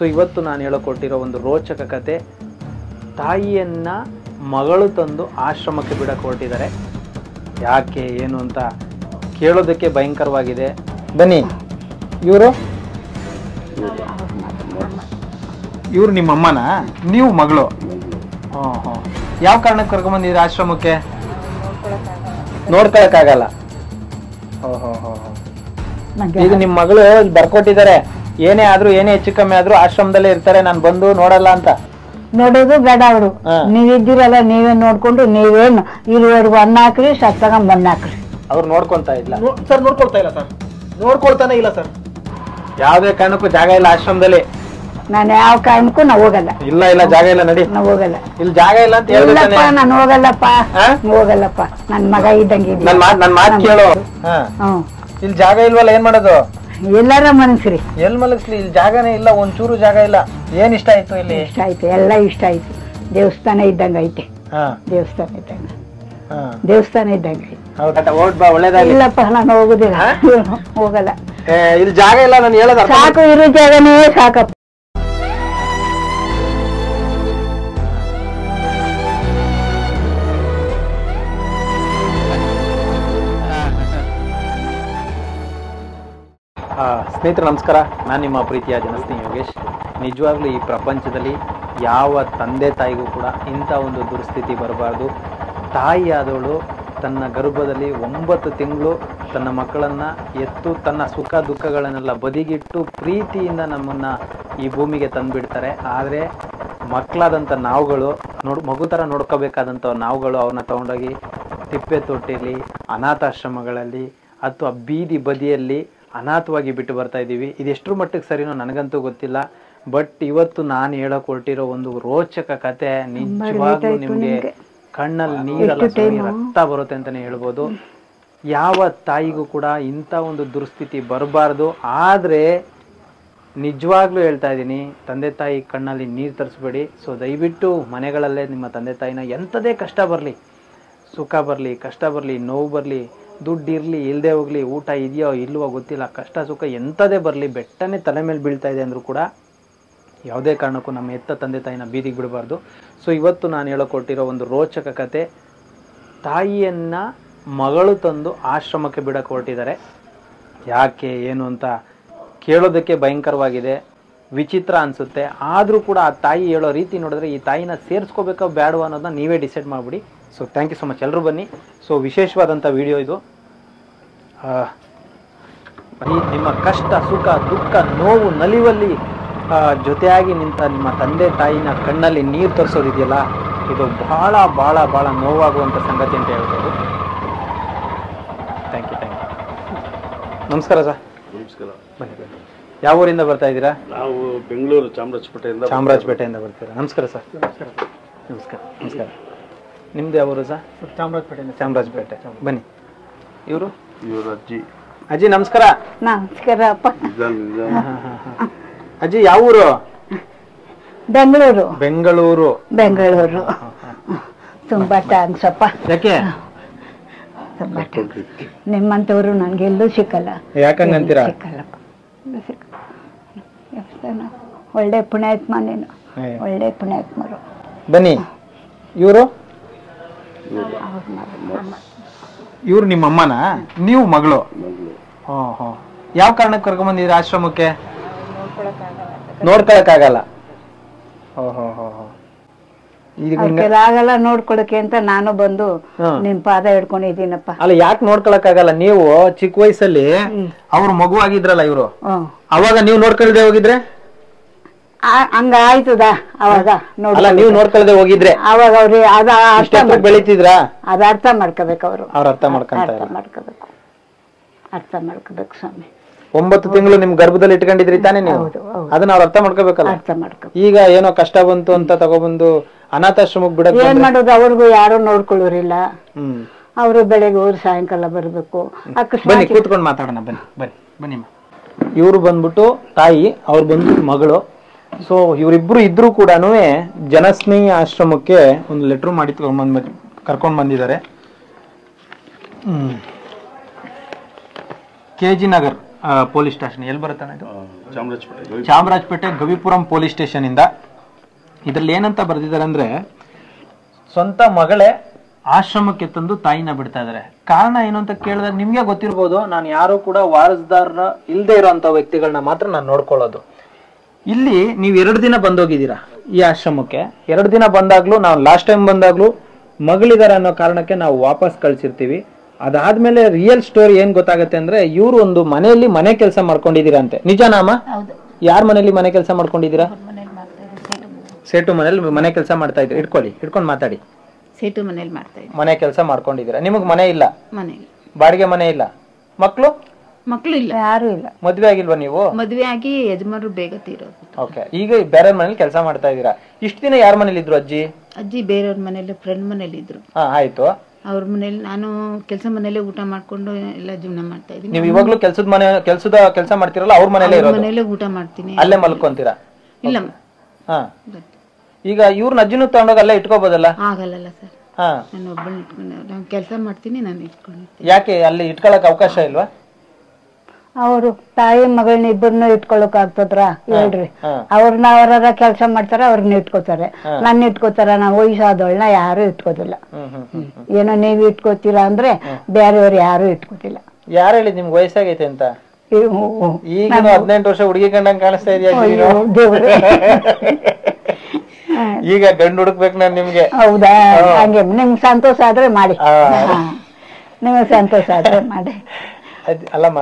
So ಇವತ್ತು ನಾನು ಹೇಳಕೊಟ್ಟಿರೋ ಒಂದು ರೋಚಕ ಕತೆ ತಾಯಿಯನ್ನ ಮಗಳು ತಂದು ಆಶ್ರಮಕ್ಕೆ ಬಿಡಕ್ಕೆ ಹೊರಟಿದ್ದಾರೆ ಯಾಕೆ ಏನು ಅಂತ ಕೇಳೋದಕ್ಕೆ ಭಯಂಕರವಾಗಿದೆ ಬನ್ನಿ ಇವರು ಇವ್ರು ನಿಮ್ಮ ಅಮ್ಮನ ನೀವು ಮಗಳು ಹ್ಞೂ ಹ್ಞೂ ಯಾವ ಕಾರಣಕ್ಕೆ ಕರ್ಕೊಂಬಂದಿದ್ರಿ ಆಶ್ರಮಕ್ಕೆ ನೋಡ್ಕೊಳಕ್ಕಾಗಲ್ಲ ಓ ಹೋ ಹೋ ಹೋ ಈಗ ನಿಮ್ ಮಗಳು ಇಲ್ಲಿ ಬರ್ಕೊಟ್ಟಿದ್ದಾರೆ ಏನೇ ಆದ್ರೂ ಏನೇ ಹೆಚ್ಚು ಕಮ್ಮಿ ಆದ್ರೂ ಆಶ್ರಮದಲ್ಲೇ ಇರ್ತಾರೆ ನಾನು ಬಂದು ನೋಡಲ್ಲ ಅಂತ ನೋಡೋದು ಬೇಡ ಅವರು ಹಾ. ನೀವಿದ್ದೀರಲ್ಲ ನೀವೇ ನೋಡ್ಕೊಂಡು ನೀವೇನು ಇರುವವರೆಗೂ ಅನ್ನ ಹಾಕ್ರಿ ಸತ್ತಾಗ ಮಣ್ಣು ಹಾಕ್ರಿ ಅವ್ರು ನೋಡ್ಕೊಂತ ಇಲ್ಲ ಸರ್ ನೋಡ್ಕೊಳ್ತಾ ಇಲ್ಲ ಸರ್ ನೋಡ್ಕೊಳ್ತಾನೆ ಇಲ್ಲ ಸರ್ ಯಾವ್ದೇ ಕಾರಣಕ್ಕೂ ಜಾಗ ಇಲ್ಲ ಆಶ್ರಮದಲ್ಲಿ ನಾನು ಯಾವ ಕಾರಣಕ್ಕೂ ನಾ ಹೋಗಲ್ಲ ಇಲ್ಲ ಇಲ್ಲ ಜಾಗ ಇಲ್ಲ ನಡಿ ನಾ ಹೋಗಲ್ಲ ಇಲ್ಲಿ ಜಾಗ ಇಲ್ಲ ಅಂತ ಹೇಳ್ದೆ ಇಲ್ಲಪ್ಪ ತಾನೇ. ನಾನು ಹೋಗಲ್ಲಪ್ಪ ಹಾ? ಹೋಗಲ್ಲಪ್ಪ ನನ್ ಮಗ ಇದ್ದಂಗೆ ನನ್ ಮಾತ್ ನನ್ ಮಾತ್ ಕೇಳು ಹಾ ಹ್ಮ್ ಇಲ್ಲಿ ಜಾಗ ಇಲ್ವಲ್ಲ ಏನ್ ಮಾಡೋದು ಎಲ್ಲಾರ ಮನ್ಸ್ರಿ ಎಲ್ ಮಲಗಿಸ್ಲಿ ಇಲ್ಲಿ ಜಾಗನೇ ಇಲ್ಲ ಒಂಚೂರು ಜಾಗ ಇಲ್ಲ ಏನ್ ಇಷ್ಟ ಆಯ್ತು ಇಲ್ಲಿ ಇಷ್ಟ ಆಯ್ತು ಎಲ್ಲ ಇಷ್ಟ ಆಯ್ತು ದೇವಸ್ಥಾನ ಇದ್ದಂಗ ಐತೆ ಹಾ ದೇವಸ್ಥಾನ ಇದ್ದಂಗ ಹಾ ದೇವಸ್ಥಾನ ಇದ್ದಂಗ ಐತೆ ಹೌದಾ ಓಟ್ ಬಾ ಒಳ್ಳೇದಾಗ್ಲಿ ಇಲ್ಲಪ್ಪ ನಾನು ಹೋಗುದಿಲ್ಲ ಹೋಗಲ್ಲ ಏ, ಇಲ್ಲಿ ಜಾಗ ಇಲ್ಲ ನಾನು ಹೇಳೋದು ಅರ್ಥ ಸಾಕು ಇರೋ ಜಾಗನೇ ಸಾಕಪ್ಪ ಆ, ಸ್ನೇಹಿತರೆ ನಮಸ್ಕಾರ ನಾನು ನಿಮ್ಮ ಪ್ರೀತಿಯ ಜನಸ್ನೇಹಿ ಯೋಗೇಶ್ ನಿಜವಾಗ್ಲೂ ಈ ಪ್ರಪಂಚದಲ್ಲಿ ಯಾವ ತಂದೆ ತಾಯಿಗೂ ಕೂಡ ಇಂಥ ಒಂದು ದುರ್ಸ್ಥಿತಿ ಬರಬಾರ್ದು ತಾಯಿಯಾದವಳು ತನ್ನ ಗರ್ಭದಲ್ಲಿ ಒಂಬತ್ತು ತಿಂಗಳು ತನ್ನ ಮಕ್ಕಳನ್ನ ಎತ್ತು ತನ್ನ ಸುಖ ದುಃಖಗಳನ್ನೆಲ್ಲ ಬದಿಗಿಟ್ಟು ಪ್ರೀತಿಯಿಂದ ನಮ್ಮನ್ನ ಈ ಭೂಮಿಗೆ ತಂದುಬಿಡ್ತಾರೆ ಆದರೆ ಮಕ್ಕಳಾದಂಥ ನಾವುಗಳು ನೋಡ್ ಮಗು ಥರ ನೋಡ್ಕೋಬೇಕಾದಂಥ ನಾವುಗಳು ಅವ್ರನ್ನ ತಗೊಂಡೋಗಿ ತಿಪ್ಪೆ ತೊಟ್ಟಿಲಿ ಅನಾಥಾಶ್ರಮಗಳಲ್ಲಿ ಅಥವಾ ಬೀದಿ ಬದಿಯಲ್ಲಿ ಅನಾಥವಾಗಿ ಬಿಟ್ಟು ಬರ್ತಾ ಇದ್ದೀವಿ ಇದೆಷ್ಟರ ಮಟ್ಟಿಗೆ ಸರಿನೋ ನನಗಂತೂ ಗೊತ್ತಿಲ್ಲ ಬಟ್ ಇವತ್ತು ನಾನು ಹೇಳಕ್ ಹೊರಟಿರೋ ಒಂದು ರೋಚಕ ಕತೆ ನಿಜವಾಗ್ಲೂ ನಿಮ್ಗೆ ಕಣ್ಣಲ್ಲಿ ನೀರಲ್ಲ ಸ್ವಾಮಿ, ರಕ್ತ ಬರುತ್ತೆ ಅಂತಾನೆ ಹೇಳ್ಬೋದು ಯಾವ ತಾಯಿಗೂ ಕೂಡ ಇಂಥ ಒಂದು ದುರ್ಸ್ಥಿತಿ ಬರಬಾರ್ದು ಆದ್ರೆ ನಿಜವಾಗ್ಲೂ ಹೇಳ್ತಾ ಇದ್ದೀನಿ ತಂದೆ ತಾಯಿ ಕಣ್ಣಲ್ಲಿ ನೀರು ತರಿಸ್ಬೇಡಿ ಸೊ ದಯವಿಟ್ಟು ಮನೆಗಳಲ್ಲೇ ನಿಮ್ಮ ತಂದೆ ತಾಯಿನ ಎಂಥದೇ ಕಷ್ಟ ಬರಲಿ ಸುಖ ಬರಲಿ ಕಷ್ಟ ಬರಲಿ ನೋವು ಬರಲಿ ದುಡ್ಡು ಇರಲಿ ಇಲ್ಲದೆ ಹೋಗಲಿ ಊಟ ಇದೆಯೋ ಇಲ್ವೋ ಗೊತ್ತಿಲ್ಲ ಕಷ್ಟ ಸುಖ ಎಂಥದೇ ಬರಲಿ ಬೆಟ್ಟನೇ ತಲೆ ಮೇಲೆ ಬೀಳ್ತಾ ಇದೆ ಅಂದರೂ ಕೂಡ ಯಾವುದೇ ಕಾರಣಕ್ಕೂ ನಮ್ಮ ಎತ್ತ ತಂದೆ ತಾಯಿನ ಬೀದಿಗೆ ಬಿಡಬಾರ್ದು ಸೊ ಇವತ್ತು ನಾನು ಹೇಳಕೊಟ್ಟಿರೋ ಒಂದು ರೋಚಕ ಕತೆ ತಾಯಿಯನ್ನ ಮಗಳು ತಂದು ಆಶ್ರಮಕ್ಕೆ ಬಿಡಕ್ಕೆ ಹೊರಟಿದ್ದಾರೆ ಯಾಕೆ ಏನು ಅಂತ ಕೇಳೋದಕ್ಕೆ ಭಯಂಕರವಾಗಿದೆ ವಿಚಿತ್ರ ಅನಿಸುತ್ತೆ ಆದರೂ ಕೂಡ ಆ ತಾಯಿ ಹೇಳೋ ರೀತಿ ನೋಡಿದ್ರೆ ಈ ತಾಯಿನ ಸೇರಿಸ್ಕೋಬೇಕೋ ಬೇಡವೋ ಅನ್ನೋದನ್ನ ನೀವೇ ಡಿಸೈಡ್ ಮಾಡಿಬಿಡಿ so thank you so much ಎಲ್ಲರೂ ಬನ್ನಿ ಸೊ ವಿಶೇಷವಾದಂಥ ವಿಡಿಯೋ ಇದು ಆ, ಈ ನಿಮ್ಮ ಕಷ್ಟ ಸುಖ ದುಃಖ ನೋವು ನಲಿವಲ್ಲಿ ಆ, ಜೊತೆಯಾಗಿ ನಿಂತ ನಿಮ್ಮ ತಂದೆ ತಾಯಿನ ಕಣ್ಣಲ್ಲಿ ನೀರು ತರಿಸೋದಿದೆಯಲ್ಲ ಇದು ಬಹಳ ಬಹಳ ಬಹಳ ನೋವಾಗುವಂಥ ಸಂಗತಿ ಅಂತ ಹೇಳ್ಬೋದು ಥ್ಯಾಂಕ್ ಯು ಥ್ಯಾಂಕ್ ಯು ನಮಸ್ಕಾರ ಸರ್ ನಮಸ್ಕಾರ ಬನ್ನಿ ಬನ್ನಿ ಯಾವ ಊರಿಂದ ಬರ್ತಾ ಇದ್ದೀರಾ ನಾವು ಬೆಂಗಳೂರು ಚಾಮರಾಜಪೇಟೆಯಿಂದ ಚಾಮರಾಜಪೇಟೆಯಿಂದ ಬರ್ತೀರಾ ನಮಸ್ಕಾರ ಸರ್ ನಮಸ್ಕಾರ ನಮಸ್ಕಾರ ನಿಮ್ದು ಯಾವ ಊರು ಸರ್ ಚಾಮರಾಜಪೇಟೆ ಚಾಮರಾಜಪೇಟೆ ಬನ್ನಿ ಇವರು ಇವ್ರ ಅಜ್ಜಿ ಅಜ್ಜಿ ನಮಸ್ಕಾರ ನಮಸ್ಕಾರಪ್ಪ ನಿಧಾನ ನಿಧಾನ ಹಾ, ಹಾ, ಹಾ. ಅಜ್ಜಿ ಯಾವ ಊರು ಬೆಂಗಳೂರು ಬೆಂಗಳೂರು ಬೆಂಗಳೂರು ತುಂಬಾ ಥ್ಯಾಂಕ್ಸಪ್ಪ ಯಾಕೆ ತುಂಬಾ thanks. ನಿಮ್ಮಂಥವ್ರು ನನಗೆ ಎಲ್ಲೂ ಸಿಕ್ಕಲ್ಲ ಯಾಕಂಗಂತೀರಾ ಸಿಕ್ಕಲ್ಲಪ್ಪ ಎಲ್ಲೂ ಸಿಕ್ಕಲ್ಲ. ದೇವಸ್ಥಾನ ಒಳ್ಳೆ ಪುಣ್ಯಾತ್ಮ ನೀನು ಏ, ಒಳ್ಳೆ ಪುಣ್ಯಾತ್ಮರು ಬನ್ನಿ ಇವರು ಇವ್ರು ನಿಮ್ಮ ಅಮ್ಮನ ನೀವು ಮಗಳು ಹೋ ಹೋ ಯಾವ ಕಾರಣಕ್ಕೆ ಕರ್ಕೊಂಬಂದಿದ್ರಿ ಆಶ್ರಮಕ್ಕೆ ನೋಡ್ಕೊಳಕ್ಕಾಗಲ್ಲ ಹೋ ಹೋ ಹೋ ಹೋ ಈಗ ಅವ್ರ ಆಗಲ್ಲ ನೋಡ್ಕೊಳಕ್ಕೆ ಅಂತ ನಾನು ಬಂದು ಹ್ಮ್. ನಿಮ್ ಪಾದ ಹಿಡ್ಕೊಂಡಿದ್ದೀನಪ್ಪ ಅಲ್ಲ ಯಾಕೆ ನೋಡ್ಕೊಳಕ್ಕಾಗಲ್ಲ ನೀವು ಚಿಕ್ಕ ವಯಸ್ಸಲ್ಲಿ ಅವ್ರು ಮಗು ಆಗಿದ್ರಲ್ಲ ಇವರು ಹ್ಮ್ ಅವಾಗ ನೀವು ನೋಡ್ಕೊಳ್ದೆ ಹೋಗಿದ್ರೆ ಆ- ಹಂಗ ಆಯ್ತದ ಅವಾಗ ನೋಡ್ ಅಲ್ಲ ನೀವು ನೋಡ್ಕೊಳ್ದೆ ಹೋಗಿದ್ರೆ ಅವಾಗ ಅವ್ರಿ ಅದ ಅರ್ಥ ಇಷ್ಟೊತ್ತಿಗೆ ಮಾಡ್- ಬೆಳಿತಿದ್ರಾ ಅದ ಅರ್ಥ ಮಾಡ್ಕೋಬೇಕು ಅವರು ಅವ್ರ ಅರ್ಥ ಮಾಡ್ಕೊಂತ ಅರ್ಥ ಇಲ್ಲ ಮಾಡ್ಕೋಬೇಕು ಅರ್ಥ ಮಾಡ್ಕೋಬೇಕು ಸ್ವಾಮಿ ಒಂಬತ್ತು ತಿಂಗಳು ನಿಮ್ ಗರ್ಭದಲ್ಲಿ ಇಟ್ಕೊಂಡಿದ್ರಿ ತಾನೇ ನೀವು ಹೌದು, ಹೌದು. ಅದನ್ನ ಅವ್ರು ಅರ್ಥ ಮಾಡ್ಕೋಬೇಕಲ್ಲ ಅರ್ಥ ಮಾಡ್ಕೋಬೇಕು ಈಗ ಏನೋ ಕಷ್ಟ ಬಂತು ಅಂತ ತಗೊಬಂದು ಅನಾಥಾಶ್ರಮಕ್ಕೆ ಬಿಡಕ್ ಏನ್ ಬಂದ್ರೆ- ಮಾಡೋದು ಅವ್ರಿಗೂ ಯಾರು ನೋಡ್ಕೊಳ್ಳೋರಿಲ್ಲ ಹ್ಮ್ ಅವರು ಬೆಳಗ್ಗೆ ಹೋಗಿ ಸಾಯಂಕಾಲ ಬರ್ಬೇಕು ಬನ್ನಿ ಅಕಸ್ಮಾತ್ ಕೂತ್ಕೊಂಡು ಮಾತಾಡೋಣ ಬನ್ನಿ ಬನ್ನಿ ಬನ್ನಿ ಇವರು ಬಂದ್ಬಿಟ್ಟು ತಾಯಿ ಅವ್ರು ಬಂದು ಮಗಳು ಸೊ ಇವರಿಬ್ರು ಇದ್ರು ಕೂಡ ಜನಸ್ನೇಹಿ ಆಶ್ರಮಕ್ಕೆ ಒಂದು ಲೆಟ್ರ್ ಮಾಡಿ ತಗೊಂಡ್ಬಂದ್ ಕರ್ಕೊಂಡ್ ಬಂದಿದ್ದಾರೆ ಹ್ಮ್ K G Nagar police station ಎಲ್ಲಿ ಬರುತ್ತೆ ಇದು ಆ, ಚಾಮರಾಜಪೇಟೆ ಗವಿ- ಚಾಮರಾಜಪೇಟೆ ಗವಿಪುರಂ ಪೊಲೀಸ್ ಸ್ಟೇಷನ್ ಇಂದ ಇದ್ರಲ್ಲಿ ಏನಂತ ಬರ್ದಿದ್ದಾರೆ ಅಂದ್ರೆ ಸ್ವಂತ ಮಗಳೇ ಆಶ್ರಮಕ್ಕೆ ತಂದು ತಾಯಿನ ಬಿಡ್ತಾ ಇದಾರೆ ಕಾರಣ ಏನು ಅಂತ ಕೇಳಿದ್ರೆ ನಿಮ್ಗೆ ಗೊತ್ತಿರ್ಬೋದು ನಾನು ಯಾರು ಕೂಡ ವಾರಸ್ದಾರರ ಇಲ್ಲದೆ ಇರೋಂಥ ವ್ಯಕ್ತಿಗಳನ್ನ ಮಾತ್ರ ನಾನು ನೋಡ್ಕೊಳ್ಳೋದು ಇಲ್ಲಿ ನೀವು ಎರಡು ದಿನ ಬಂದೋಗಿದ್ದೀರಾ ಈ ಆಶ್ರಮಕ್ಕೆ ಎರಡು ದಿನ ಬಂದಾಗ್ಲೂ ನಾವು ಲಾಸ್ಟ್ ಟೈಮ್ ಬಂದಾಗ್ಲೂ ಮಗಳಿದಾರೆ ಅನ್ನೋ ಕಾರಣಕ್ಕೆ ನಾವು ವಾಪಸ್ ಕಳ್ಸಿರ್ತೀವಿ ಅದಾದ್ಮೇಲೆ ರಿಯಲ್ ಸ್ಟೋರಿ ಏನ್ ಗೊತ್ತಾಗತ್ತೆ ಅಂದ್ರೆ ಇವ್ರು ಒಂದು ಮನೆಯಲ್ಲಿ ಮನೆ ಕೆಲಸ ಮಾಡ್ಕೊಂಡಿದ್ದೀರಂತೆ ನಿಜನಾಮ ಹೌದು ಯಾರ ಮನೇಲಿ ಮನೆ ಕೆಲಸ ಮಾಡ್ಕೊಂಡಿದ್ದೀರಾ ಮನೇಲಿ ಮಾಡ್ತಾ ಇದ್ರು ಸೇಟು ಮನೆ- ಸೇಟು ಮನೇಲಿ ಮನೆ ಕೆಲಸ ಮಾಡ್ತಾ ಇದ್ರಿ ಇಟ್ಕೊಳ್ಳಿ ಇಟ್ಕೊಂಡು ಮಾತಾಡಿ ಸೇಟು ಮನೇಲಿ ಮಾಡ್ತಾ ಇದ್ರು ಮನೆ ಕೆಲಸ ಮಾಡ್ಕೊಂಡಿದ್ದೀರಾ ನಿಮಗ್ ಮನೆ ಇಲ್ಲ ಮನೇಲಿ ಬಾಡಿಗೆ ಮನೆ ಇಲ್ಲ ಮಕ್ಕಳು ಮಕ್ಕಳು ಇಲ್ಲ ಯಾರು ಇಲ್ಲ ಮದ್ವೆ ಆಗಿಲ್ವಾ ನೀವು ಮದುವೆ ಆಗಿ ಯಜಮಾನರು ಬೇಗ ತೀರೋದು ಓಕೆ ಈಗ ಬೇರೆ ಮನೇಲಿ ಕೆಲಸ ಮಾಡ್ತಾ ಇದ್ದೀರಾ ಇಷ್ಟು ದಿನ ಯಾರ ಮನೇಲಿ ಇದ್ರು ಅಜ್ಜಿ ಅಜ್ಜಿ ಬೇರೆಯವ್ರ ಮನೇಲಿ ಫ್ರೆಂಡ್ ಮನೇಲಿ ಇದ್ರು ಹಾ ಆಯ್ತು ಅವ್ರ ಮನೇಲಿ ನಾನು ಕೆಲಸ ಮನೇಲೆ ಊಟ ಮಾಡ್ಕೊಂಡು ಎಲ್ಲ ಜೀವನ ಮಾಡ್ತಾ ಇದ್ದೀನಿ ನೀವು ಇವಾಗ್ಲೂ ಕೆಲ್ಸದ ಮನೆ ಕೆಲ್ಸದ ಕೆಲಸ ಮಾಡ್ತಿರಲ್ಲ ಅವ್ರ ಮನೇಲೇ ಅವ್ರ ಇರೋದು ಮನೇಲೆ ಊಟ ಮಾಡ್ತೀನಿ ಅಲ್ಲೇ ಮಲ್ಕೊಂತೀರಾ ಇಲ್ಲ ಹಾ ಈಗ ಇವ್ರನ್ನ ಅಜ್ಜಿನೂ ತಗೊಂಡೋಗಿ ಅಲ್ಲೇ ಇಟ್ಕೋಬೋದಲ್ಲ ಆಗಲ್ಲ ಸರ್ ಹಾ ನಾನು ಒಬ್ಬಳನ್ನ ಇಟ್ಕೊಂಡು ನಾನು ಕೆಲಸ ಮಾಡ್ತೀನಿ ನಾನು ಇಟ್ಕೊಂಡಿರ್ತೀನಿ ಯಾಕೆ ಅಲ್ಲಿ ಇಟ್ಕೊಳಕ್ ಅವಕಾಶ ಇಲ್ವಾ ಅವರು ತಾಯಿ ಮಗಳನ್ನ ಇಬ್ಬರನ್ನ ಇಟ್ಕೊಳಕ್ ಆಗ್ತದ್ರ ಹೇಳ್ರಿ ಹಾ. ಅವ್ರನ್ನ ಅವರ ಕೆಲಸ ಮಾಡ್ತಾರ ಅವ್ರನ್ನ ಇಟ್ಕೋತಾರೆ ನನ್ನ ಇಟ್ಕೋತಾರ ನಾ ವಯಸ್ಸಾದವಳನ್ನ ಯಾರು ಇಟ್ಕೋದಿಲ್ಲ ಹ್ಮ್ ಹ್ಮ್ ಹ್ಮ್ ಏನೋ ನೀವ್ ಇಟ್ಕೋತೀರಾ ಅಂದ್ರೆ ಬೇರೆಯವ್ರು ಯಾರು ಇಟ್ಕೋತಿಲ್ಲ ಯಾರು ಹೇಳಿದ್ ನಿಮ್ಗೆ ವಯಸ್ಸಾಗೈತೆ ಅಂತ ಈ- ಹ್ಮ್, ಹ್ಮ್. ಈಗ ಹದಿನೆಂಟು ವರ್ಷ ಹುಡುಗಿ ಕಂಡಂಗ್ ಕಾಣಿಸ್ತಾ ಇದೆಯಾ ಅಯ್ಯೋ, ದೇವ್ರೇ. ಈಗ ಗಂಡು ಹುಡುಕ್ಬೇಕು ನಾನು ನಿಮ್ಗೆ ಹೌದಾ ಹಂಗೆ ನಿಮ್ಗೆ ಸಂತೋಷ ಆದ್ರೆ ಮಾಡಿ ಆ. ಹಾ. ನಿಮ್ಗೆ ಸಂತೋಷ ಆದ್ರೆ ಮಾಡಿ ಅದ್- ಅಲ್ಲಮ್ಮ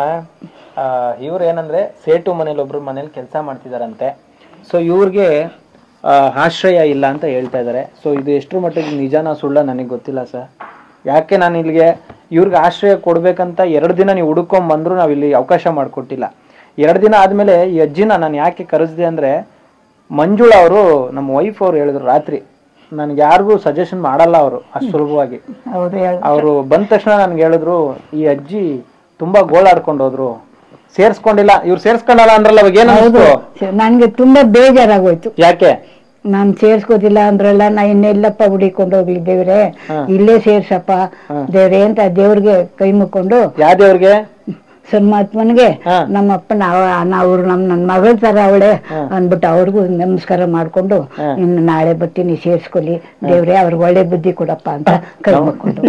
ಇವ್ರು ಏನಂದ್ರೆ ಸೇಟು ಮನೇಲಿ ಒಬ್ರು ಮನೇಲಿ ಕೆಲಸ ಮಾಡ್ತಿದಾರಂತೆ ಸೊ ಇವ್ರಿಗೆ ಆ, ಆಶ್ರಯ ಇಲ್ಲ ಅಂತ ಹೇಳ್ತಾ ಇದ್ದಾರೆ ಸೊ ಇದು ಎಷ್ಟರ ಮಟ್ಟಿಗೆ ನಿಜಾನ ಸುಳ್ಳ ನನಗೆ ಗೊತ್ತಿಲ್ಲ ಸರ್ ಯಾಕೆ ನಾನು ಇಲ್ಲಿಗೆ ಇವ್ರಿಗೆ ಆಶ್ರಯ ಕೊಡ್ಬೇಕಂತ ಎರಡು ದಿನ ನೀವು ಹುಡುಕೊಂಡ್ ಬಂದ್ರು ನಾವು ಇಲ್ಲಿ ಅವಕಾಶ ಮಾಡಿಕೊಟ್ಟಿಲ್ಲ ಎರಡು ದಿನ ಆದ್ಮೇಲೆ ಈ ಅಜ್ಜಿನ ನಾನು ಯಾಕೆ ಕರೆಸಿದೆ ಅಂದ್ರೆ ಮಂಜುಳಾ ಅವರು ನಮ್ಮ ವೈಫ್ ಅವ್ರು ಹೇಳಿದ್ರು ರಾತ್ರಿ ನನ್ಗೆ ಯಾರಿಗೂ ಸಜೆಷನ್ ಮಾಡಲ್ಲ ಅವರು ಅಷ್ಟು ಸುಲಭವಾಗಿ ಹೌದು ಹೇಳು ಅವರು ಬಂದ ತಕ್ಷಣ ನನ್ಗೆ ಹೇಳಿದ್ರು ಈ ಅಜ್ಜಿ ತುಂಬಾ ಗೋಳಾಡ್ಕೊಂಡು ಹೋದ್ರು ಸೇರ್ಸ್ಕೊಂಡಿಲ್ಲ ಇವ್ರು ಸೇರ್ಸ್ಕೊಂಡಲ್ಲ ಅಂದ್ರಲ್ಲ ಅವಾಗ ಏನ್ ಹೌದು ಅನ್ಸ್ತು? ನನ್ಗೆ ತುಂಬಾ ಬೇಜಾರಾಗೋಯ್ತು ಯಾಕೆ ನಾನ್ ಸೇರ್ಸ್ಕೋದಿಲ್ಲ ಅಂದ್ರಲ್ಲ ನಾ ಇನ್ನೆಲ್ಲಪ್ಪ ಹುಡಿಕೊಂಡು ಹೋಗ್ಲಿ ದೇವ್ರೆ ಇಲ್ಲೇ ಸೇರ್ಸಪ್ಪ ದೇವ್ರೆ ಅಂತ ದೇವ್ರಿಗೆ ಕೈ ಮುಕ್ಕೊಂಡು ಯಾವ ದೇವ್ರಿಗೆ ಸನ್ಮಾತ್ಮನ್ಗೆ ಹಾ. ನಮ್ಮ ಅಪ್ಪನ ಅವ್ರು ನಮ್ ನನ್ ಮಗಳ ತರ ಅವಳೆ ಅಂದ್ಬಿಟ್ಟು ಅವ್ರಿಗೂ ನಮಸ್ಕಾರ ಮಾಡ್ಕೊಂಡು ಇನ್ನು ನಾಳೆ ಬರ್ತೀನಿ ಸೇರ್ಸ್ಕೊಲಿ ದೇವ್ರೆ ಅವ್ರಿಗೆ ಒಳ್ಳೆ ಬುದ್ಧಿ ಕೊಡಪ್ಪ ಅಂತ ಕೈ ಮುಕ್ಕೊಂಡು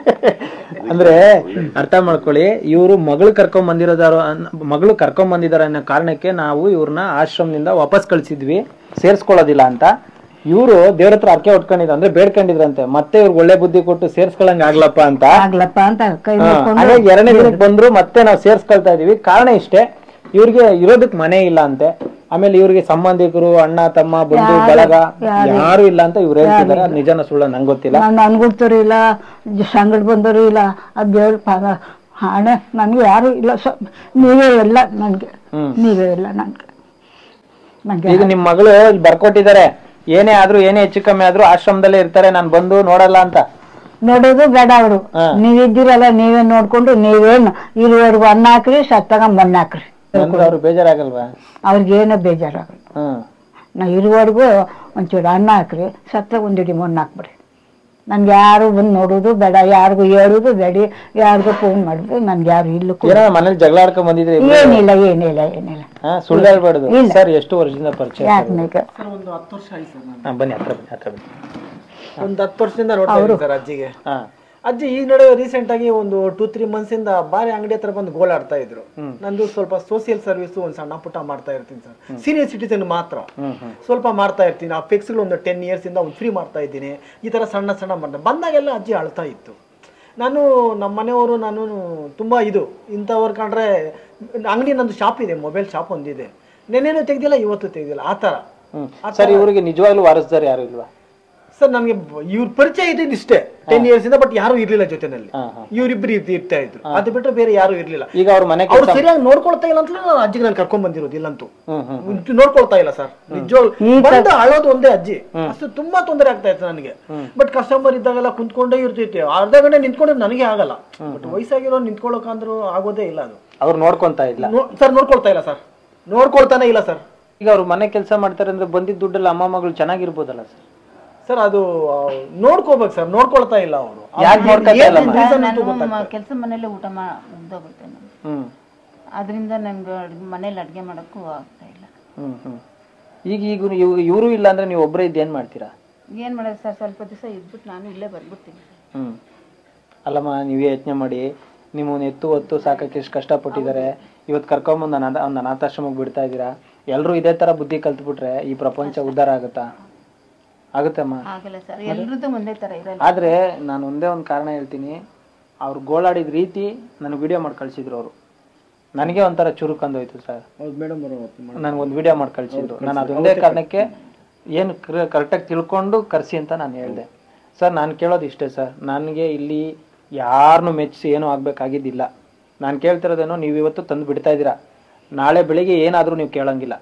ಅಂದ್ರೆ ಅರ್ಥ ಮಾಡ್ಕೊಳ್ಳಿ ಇವರು ಮಗಳು ಕರ್ಕೊಂಡ್ ಬಂದಿರೋದಾರು ಅನ್- ಮಗಳು ಕರ್ಕೊಂಡ್ ಬಂದಿದಾರೆ ಅನ್ನೋ ಕಾರಣಕ್ಕೆ ನಾವು ಇವ್ರನ್ನ ಆಶ್ರಮದಿಂದ ವಾಪಸ್ ಕಳ್ಸಿದ್ವಿ ಸೇರ್ಸ್ಕೊಳ್ಳೋದಿಲ್ಲ ಅಂತ ಇವರು ದೇವ್ರ ಹತ್ರ ಅರ್ಕೆ ಹೊಟ್ಕೊಂಡಿದ್ರು ಅಂದ್ರೆ ಬೇಡ್ಕೊಂಡಿದ್ರಂತೆ ಮತ್ತೆ ಇವ್ರಿಗೆ ಒಳ್ಳೆ ಬುದ್ಧಿ ಕೊಟ್ಟು ಸೇರ್ಸ್ಕೊಳಂಗ್ ಆಗ್ಲಪ್ಪ ಅಂತ ಆಗ್ಲಪ್ಪ ಅಂತ ಕೈ ಹಾ, ಮುಕ್ಕೊಂಡು ಹಾಗಾಗಿ ಎರಡನೇ ದಿನಕ್ಕೆ ಬಂದ್ರು ಮತ್ತೆ ನಾವು ಸೇರ್ಸ್ಕೊಳ್ತಾ ಇದೀವಿ ಕಾರಣ ಇಷ್ಟೇ ಇವ್ರಿಗೆ ಇರೋದಕ್ ಮನೆ ಇಲ್ಲ ಅಂತೆ ಆಮೇಲೆ ಇವ್ರಿಗೆ ಸಂಬಂಧಿಕರು ಅಣ್ಣ ತಮ್ಮ ಬಂಧು ಬಳಗ ಯಾರು ಇಲ್ಲ ಅಂತ ಇವ್ರು ಹೇಳ್ತಿದಾರೆ ಅದ್ ನಿಜನ ಸುಳ್ಳ ನಂಗೆ ಗೊತ್ತಿಲ್ಲ ನಾನು ನನ್ಗುಡ್ತರು ಇಲ್ಲ ಸಂಗಡ ಬಂದರು ಇಲ್ಲ ಅದ್ ದೇವ್ರ ಪಾದ ಹಣ ನನ್ಗೆ ಯಾರು ಇಲ್ಲ ಸ ನೀವೇ ಎಲ್ಲ ನನ್ಗೆ ನೀವೇ ಇಲ್ಲ ನನ್ಗೆ ನನ್ಗೆ ಈಗ ನಿಮ್ ಮಗಳು ಇಲ್ಲಿ ಬರ್ಕೊಟ್ಟಿದ್ದಾರೆ ಏನೇ ಆದ್ರೂ ಏನೇ ಹೆಚ್ಚು ಕಮ್ಮಿ ಆದ್ರೂ ಆಶ್ರಮದಲ್ಲೇ ಇರ್ತಾರೆ ನಾನು ಬಂದು ನೋಡಲ್ಲ ಅಂತ ನೋಡೋದು ಬೇಡ ಅವರು ಹಾ. ನೀವಿದ್ದೀರಲ್ಲ ನೀವೇ ನೋಡ್ಕೊಂಡು ನೀವೇನು ಇರುವವರೆಗೂ ಅನ್ನ ಹಾಕ್ರಿ ಸತ್ತಾಗ ಮಣ್ಣು ಹಾಕ್ರಿ ಅಂದ್ರೆ ಅವ್ರು ಬೇಜಾರಾಗಲ್ವಾ ಅವ್ರಿಗೇನು ಬೇಜಾರಾಗಲ್ಲ ಹ್ಮ್ ನಾ ಇರುವವರೆಗೂ ಒಂಚೂರು ಅನ್ನ ಹಾಕ್ರಿ ಸತ್ತಾಗ ಒಂದಿಡಿ ಮಣ್ಣು ಹಾಕ್ಬಿಡಿ ನನ್ಗೆ ಯಾರು ಬಂದು ನೋಡೋದು ಬೇಡ ಯಾರಿಗೂ ಹೇಳೋದು ಬೇಡ ಯಾರಿಗೂ ಫೋನ್ ಮಾಡಿದ್ರು ನನ್ಗೆ ಯಾರು ಇಲ್ಲೂ ಕೂಡ ಏನೋ ಮನೇಲಿ ಜಗಳ ಆಡ್ಕೊಂಡ್ ಬಂದಿದ್ರಿ ಏನಿಲ್ಲ ಏನಿಲ್ಲ ಏನಿಲ್ಲ ಹಾ ಸುಳ್ಳು ಹೇಳ್ಬಾರ್ದು ಸರ್ ಎಷ್ಟು ವರ್ಷದಿಂದ ಪರಿಚಯ ಯಾಕೆ ಮೇಕ ಸರ್ ಒಂದು ಹತ್ತು ವರ್ಷ ಆಯ್ತು ಸರ್ ನಾನು ಹಾ, ಬನ್ನಿ ಹತ್ರ ಬನ್ನಿ ಹತ್ರ ಬನ್ನಿ ಒಂದು ಹತ್ತು ವರ್ಷದಿಂದ ನೋಡ್ತಾ ಇದ್ದೀನಿ ಸರ್ ಅಜ್ಜಿಗೆ ಹಾ ಅಜ್ಜಿ ಈ ನಡುವೆ ರೀಸೆಂಟ್ ಆಗಿ ಒಂದು ಟೂ ತ್ರೀ ಮಂತ್ಸ್ ಇಂದ ಬಾರಿ ಅಂಗಡಿ ಹತ್ರ ಬಂದು ಗೋಳಾಡ್ತಾ ಇದ್ರು ನಂದು ಸ್ವಲ್ಪ ಸೋಷಿಯಲ್ ಸರ್ವಿಸ್ ಒಂದು ಸಣ್ಣ ಪುಟ್ಟ ಮಾಡ್ತಾ ಇರ್ತೀನಿ ಸರ್ ಸೀನಿಯರ್ ಸಿಟಿಸನ್ ಮಾತ್ರ ಸ್ವಲ್ಪ ಮಾಡ್ತಾ ಇರ್ತೀನಿ ಆ ಫಿಕ್ಸ್ಗಳು ಒಂದು ಟೆನ್ ಇಯರ್ಸ್ ಇಂದ ಒಂದು ಫ್ರೀ ಮಾಡ್ತಾ ಇದ್ದೀನಿ ಈ ತರ ಸಣ್ಣ ಸಣ್ಣ ಮಾಡ್ತಾ ಬಂದಾಗೆಲ್ಲ ಅಜ್ಜಿ ಅಳ್ತಾ ಇತ್ತು ನಾನು ನಮ್ಮ ಮನೆಯವರು ನಾನು ತುಂಬಾ ಇದು ಇಂಥವ್ರು ಕಂಡ್ರೆ ಅಂಗಡಿ ನಂದು ಶಾಪ್ ಇದೆ ಮೊಬೈಲ್ ಶಾಪ್ ಒಂದಿದೆ ನೆನ್ನೆನೂ ತೆಗ್ದಿಲ್ಲ ಇವತ್ತು ತೆಗ್ದಿಲ್ಲ ಆ ಥರ ಹ್ಮ್ ಸರ್ ಇವ್ರಿಗೆ ನಿಜವಾಗ್ಲೂ ವಾರಸ್ದಾರ್ ಯಾರು ಇಲ್ವಾ ಸರ್ ನಮ್ಗೆ ಇವ್ರ ಪರಿಚಯ ಇದ್ದಿದ್ದು ಇಷ್ಟೇ ಟೆನ್ ಇಯರ್ಸ್ ಇಂದ ಬಟ್ ಯಾರು ಇರ್ಲಿಲ್ಲ ಜೊತೆನಲ್ಲಿ ಹಾ, ಹಾ. ಇವ್ರಿಬ್ರು ಇರ್ತ- ಇರ್ತಾ ಇದ್ರು ಅದು ಬಿಟ್ಟರೆ ಬೇರೆ ಯಾರು ಇರ್ಲಿಲ್ಲ ಈಗ ಅವ್ರ ಮನೆ ಅವ್ರು ಕೆಲಸ ಸರಿಯಾಗಿ ನೋಡ್ಕೊಳ್ತಾ ಇಲ್ಲ ಅಂತ ನಾನು ಅಜ್ಜಿಗೆ ನಾನು ಕರ್ಕೊಂಡ್ ಬಂದಿರೋದು ಇಲ್ಲಂತೂ ಹ್ಮ್ ಹ್ಮ್ ಉಂಟು ನೋಡ್ಕೊಳ್ತಾ ಇಲ್ಲ ಸರ್ ನಿಜವಾಗ್ಲು ಬಂದು ಅಳೋದು ಒಂದೇ ಅಜ್ಜಿ ಅಷ್ಟು ತುಂಬಾ ತೊಂದರೆ ಆಗ್ತಾ ಇತ್ತು ನನಗೆ ಬಟ್ ಕಸ್ಟಮರ್ ಇದ್ದಾಗೆಲ್ಲ ಕುಂತ್ಕೊಂಡೇ ಇರ್ತೈತೆ ಅರ್ಧ ಗಂಟೆ ನಿಂತ್ಕೊಂಡ್ರೆ ನನಗೆ ಆಗಲ್ಲ ಬಟ್ ವಯಸ್ಸಾಗಿರೋ ನಿಂತ್ಕೊಳ್ಳೋಕಂದ್ರೂ ಆಗೋದೇ ಇಲ್ಲ ಅದು ಅವ್ರು ನೋಡ್ಕೊಂತ ಇಲ್ಲ ಸರ್ ನೋಡ್ಕೊಳ್ತಾ ಇಲ್ಲ ಸರ್ ನೋಡ್ಕೊಳ್ತಾನೆ ಇಲ್ಲ ಸರ್ ಈಗ ಅವ್ರು ಮನೆ ಕೆಲಸ ಮಾಡ್ತಾರೆ ಅಂದ್ರೆ ಬಂದಿದ್ದ ದುಡ್ಡೆಲ್ಲ ಅಮ್ಮ ಮಗಳು ಚೆನ್ನಾಗಿರ್ಬೋದಲ್ಲ ಸರ್ ಸರ್ ಅದು ಆ, ನೋಡ್ಕೋಬೇಕು ಸರ್ ನೋಡ್ಕೊಳ್ತಾ ಇಲ್ಲ ಅವರು ಯಾಕ್ ನೋಡ್ಕೊಳ್ತಾ ಇಲ್ಲ ಅಮ್ಮ? ನಾನು ಕೆಲಸ ಮನೇಲೆ ಊಟ ಮಾಡೋಗ್ತೇನೆ ಹ್ಮ್ ಅದರಿಂದ ನನ್ಗೆ ಮನೇಲಿ ಅಡುಗೆ ಮಾಡೋಕ್ಕೂ ಆಗ್ತಾ ಇಲ್ಲ ಹ್ಮ್ ಹ್ಮ್ ಈಗ ಈಗ ಇವರು ಇಲ್ಲ ಅಂದ್ರೆ ನೀವು ಒಬ್ಬರೇ ಇದ್ದು ಏನ್ ಮಾಡ್ತೀರಾ ಏನು ಮಾಡೋದು ಸರ್ ಸ್ವಲ್ಪ ದಿವಸ ಇದ್ಬಿಟ್ಟು ನಾನು ಇಲ್ಲೇ ಬಂದ್ಬಿಡ್ತೀನಿ ಹ್ಮ್ ಅಲ್ಲಮ್ಮ ನೀವೇ ಯೋಚನೆ ಮಾಡಿ ನಿಮ್ಮನ್ನ ಎತ್ತು ಹೊತ್ತು ಸಾಕಕ್ಕೆ ಎಷ್ಟು ಕಷ್ಟಪಟ್ಟಿದ್ದಾರೆ ಇವತ್ತು ಕರ್ಕೊಂಬಂದು ಅನಾಥ ಒಂದು ಅನಾಥಾಶ್ರಮಕ್ಕೆ ಬಿಡ್ತಾ ಇದ್ದೀರಾ ಎಲ್ಲರೂ ಇದೇ ತರ ಬುದ್ಧಿ ಕಲ್ತ್ಬಿಟ್ರೆ ಈ ಪ್ರಪಂಚ ಉದ್ಧಾರ ಆಗುತ್ತಾ ಆಗುತ್ತಮ್ಮ ಆಗಲ್ಲ ಸರ್ ಎಲ್ರದ್ದು ಒಂದೇ ಥರ ಇರಲ್ಲ ಆದ್ರೆ ನಾನು ಒಂದೇ ಒಂದು ಕಾರಣ ಹೇಳ್ತೀನಿ ಅವ್ರು ಗೋಳಾಡಿದ ರೀತಿ ನನಗೆ ವಿಡಿಯೋ ಮಾಡಿ ಕಳ್ಸಿದ್ರು ಅವರು ನನಗೆ ಒಂಥರ ಚುರುಕಂದೋಯ್ತು ಸರ್ ಹೌದು ಮೇಡಮ್ ಅವರು ಅವತ್ತು ಮಾಡಿ- ನನಗೊಂದು ವಿಡಿಯೋ ಮಾಡಿ ಕಳ್ಸಿದ್ರು ನಾನು ಅದೊಂದೇ ಕಾರಣಕ್ಕೆ ಏನು ಕರೆಕ್ಟಾಗಿ ತಿಳ್ಕೊಂಡು ಕರ್ಸಿ ಅಂತ ನಾನು ಹೇಳಿದೆ ಸರ್ ನಾನು ಕೇಳೋದು ಇಷ್ಟೇ ಸರ್ ನನಗೆ ಇಲ್ಲಿ ಯಾರನ್ನೂ ಮೆಚ್ಚಿಸಿ ಏನೂ ಆಗಬೇಕಾಗಿದ್ದಿಲ್ಲ ನಾನು ಕೇಳ್ತಿರೋದೇನೋ ನೀವು ಇವತ್ತು ತಂದು ಬಿಡ್ತಾ ಇದ್ದೀರಾ ನಾಳೆ ಬೆಳಿಗ್ಗೆ ಏನಾದರೂ ನೀವು ಕೇಳಂಗಿಲ್ಲ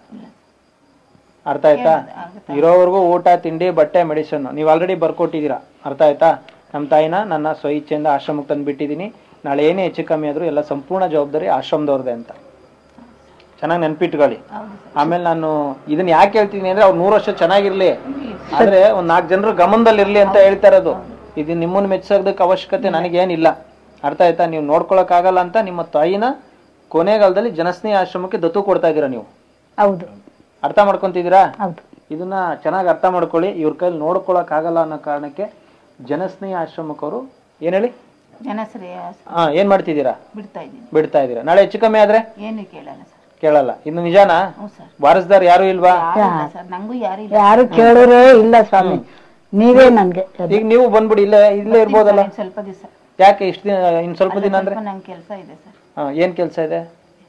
ಅರ್ಥ ಆಯ್ತಾ ಇರೋವರೆಗೂ ಊಟ ತಿಂಡಿ ಬಟ್ಟೆ ಮೆಡಿಸನ್ ನೀವು ಆಲ್ರೆಡಿ ಬರ್ಕೊಟ್ಟಿದ್ದೀರಾ ಅರ್ಥ ಆಯ್ತಾ ನಮ್ಮ ತಾಯಿನ ನನ್ನ ಸ್ವಇಚ್ಛೆಯಿಂದ ಆಶ್ರಮಕ್ಕೆ ತಂದು ಬಿಟ್ಟಿದ್ದೀನಿ ನಾಳೆ ಏನೇ ಹೆಚ್ಚು ಕಮ್ಮಿ ಆದರೂ ಎಲ್ಲ ಸಂಪೂರ್ಣ ಜವಾಬ್ದಾರಿ ಆಶ್ರಮದವ್ರದ್ದೇ ಅಂತ ಚೆನ್ನಾಗಿ ನೆನ್ಪಿಟ್ಕೊಳ್ಳಿ ಆಮೇಲೆ ನಾನು ಇದನ್ನ ಯಾಕೆ ಹೇಳ್ತೀನಿ ಅಂದ್ರೆ ಅವ್ರು ನೂರು ವರ್ಷ ಚೆನ್ನಾಗಿರ್ಲಿ ಆದ್ರೆ ಒಂದ್ ನಾಲ್ಕು ಜನರು ಗಮನದಲ್ಲಿ ಇರ್ಲಿ ಅಂತ ಹೇಳ್ತಾ ಇರೋದು ಇದು ನಿಮ್ಮನ್ನ ಮೆಚ್ಚೋದಕ್ಕೆ ಅವಶ್ಯಕತೆ ನನಗೇನಿಲ್ಲ ಅರ್ಥ ಆಯ್ತಾ ನೀವು ನೋಡ್ಕೊಳಕ್ ಆಗಲ್ಲ ಅಂತ ನಿಮ್ಮ ತಾಯಿನ ಕೊನೆಗಾಲದಲ್ಲಿ ಜನಸ್ನೇಹಿ ಆಶ್ರಮಕ್ಕೆ ದತ್ತು ಕೊಡ್ತಾ ಇದ್ದೀರಾ ನೀವು ಹೌದು ಅರ್ಥ ಮಾಡ್ಕೊಂತಿದ್ದೀರಾ ಹೌದು ಇದನ್ನ ಚೆನ್ನಾಗಿ ಅರ್ಥ ಮಾಡ್ಕೊಳ್ಳಿ ಇವ್ರ ಕೈಲಿ ನೋಡ್ಕೊಳಕ್ ಆಗಲ್ಲ ಅನ್ನೋ ಕಾರಣಕ್ಕೆ ಜನಸ್ನೇಹಿ ಆಶ್ರಮಕ್ಕವರು ಏನ್ ಹೇಳಿ ಜನಶ್ರೀ ಹಾ ಏನ್ ಮಾಡ್ತಿದ್ದೀರಾ ಬಿಡ್ತಾ ಇದ್ದೀನಿ ಬಿಡ್ತಾ ಇದ್ದೀರಾ ನಾಳೆ ಹೆಚ್ಚು ಕಮ್ಮಿ ಆದ್ರೆ ಏನು ಕೇಳಲ್ಲ ಸರ್ ಕೇಳಲ್ಲ ಇನ್ನು ನಿಜಾನಾ ಹ್ಞೂ ಸರ್ ವಾರಸ್ದಾರ್ ಯಾರು ಇಲ್ವಾ ಯಾರಿಲ್ಲ ಸರ್ ನಂಗೂ ಯಾರಿಲ್ಲ ಯಾರು ಕೇಳೋರೇ ಇಲ್ಲ ಸ್ವಾಮಿ ನೀವೇ ನನ್ಗೆ ಈಗ ನೀವು ಬಂದ್ಬಿಡಿ ಇಲ್ಲೇ ಇಲ್ಲೇ ಇರ್ಬೋದಲ್ಲ ಇನ್ನು ಸ್ವಲ್ಪ ದಿವಸ ಯಾಕೆ ಇಷ್ಟ ದಿನ ಇನ್ ಸ್ವಲ್ಪ ದಿನ ಅಂದ್ರೆ ಸ್ವಲ್ಪ ನಂಗೆ ಕೆಲಸ ಇದೆ ಸರ್ ಹಾ, ಏನ್ ಕೆಲ್ಸ ಇದೆ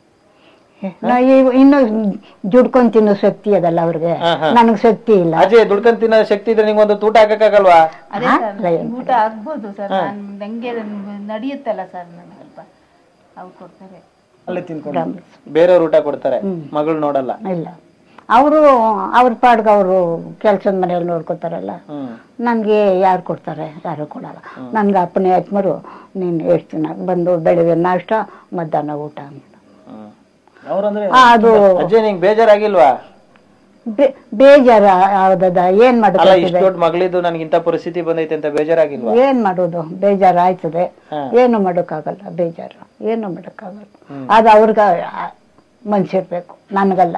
ನಾ ಇವ್- ಇನ್ನು ದುಡ್ಕೊಂಡ್ ತಿನ್ನೋ ಶಕ್ತಿ ಅದಲ್ಲ ಅವ್ರಿಗೆ ಹಾ, ಹಾ. ನನಗ್ ಶಕ್ತಿ ಇಲ್ಲ ಅಜಯ್ ದುಡ್ಕೊಂಡ್ ತಿನ್ನೋ ಶಕ್ತಿ ಇದ್ರೆ ನಿಂಗೆ ಒಂದು ಊಟ ಹಾಕಕ್ಕಾಗಲ್ವಾ ಅದೇ ಸರ್ ಊಟ ಆಗ್ಬೋದು ಸರ್ ನಾನು ನಂಗೆ ನಡೆಯುತ್ತಲ್ಲ ಸರ್ ನಂಗೆ ಸ್ವಲ್ಪ ಅವ್ರು ಕೊಡ್ತಾರೆ ಅಲ್ಲೇ ತಿನ್ಕೊಂಡು ಬೇರೆಯವ್ರು ಊಟ ಕೊಡ್ತಾರೆ ಮಗಳು ನೋಡಲ್ಲ ಇಲ್ಲ ಅವರು ಅವ್ರ ಪಾಡ್ಗೆ ಅವರು ಕೆಲ್ಸದ ಮನೆಯಲ್ಲಿ ನೋಡ್ಕೊತಾರಲ್ಲ ಹ್ಮ್ ನನ್ಗೆ ಯಾರು ಕೊಡ್ತಾರೆ ಯಾರು ಕೊಡಲ್ಲ ನನ್ಗೆ ಅಪ್ಪನೇ ಯಜಮಾರು ನೀನು ಎಷ್ಟು ದಿನ ಬಂದು ಬೆಳಿಗ್ಗೆ ನಾಷ್ಟ ಮಧ್ಯಾಹ್ನ ಊಟ ಅಂತ. ಹ್ಮ್ ಅವ್ರಂದ್ರೆ ಆ, ಅದು ಅಜಯ್ ನಿಂಗೆ ಬೇಜಾರಾಗಿಲ್ವಾ ಬೇ- ಬೇಜಾರ ಯಾವ್ದದ ಏನ್ ಅಲ್ಲ ಮಾಡೋದು ಇಷ್ಟು ದೊಡ್ಡ ಮಗಳಿದ್ದು ನನ್ಗಿಂತ ಪರಿಸ್ಥಿತಿ ಬಂದೈತೆ ಅಂತ ಬೇಜಾರಾಗಿಲ್ವಾ ಏನ್ ಮಾಡೋದು ಬೇಜಾರು ಆಯ್ತದೆ ಹಾ. ಏನು ಮಾಡೋಕ್ಕಾಗಲ್ಲ ಬೇಜಾರು ಏನು ಮಾಡೋಕ್ಕಾಗಲ್ಲ ಅದು ಅವ್ರಿಗೆ ಮನ್ಸಿರ್ಬೇಕು ನನ್ಗಲ್ಲ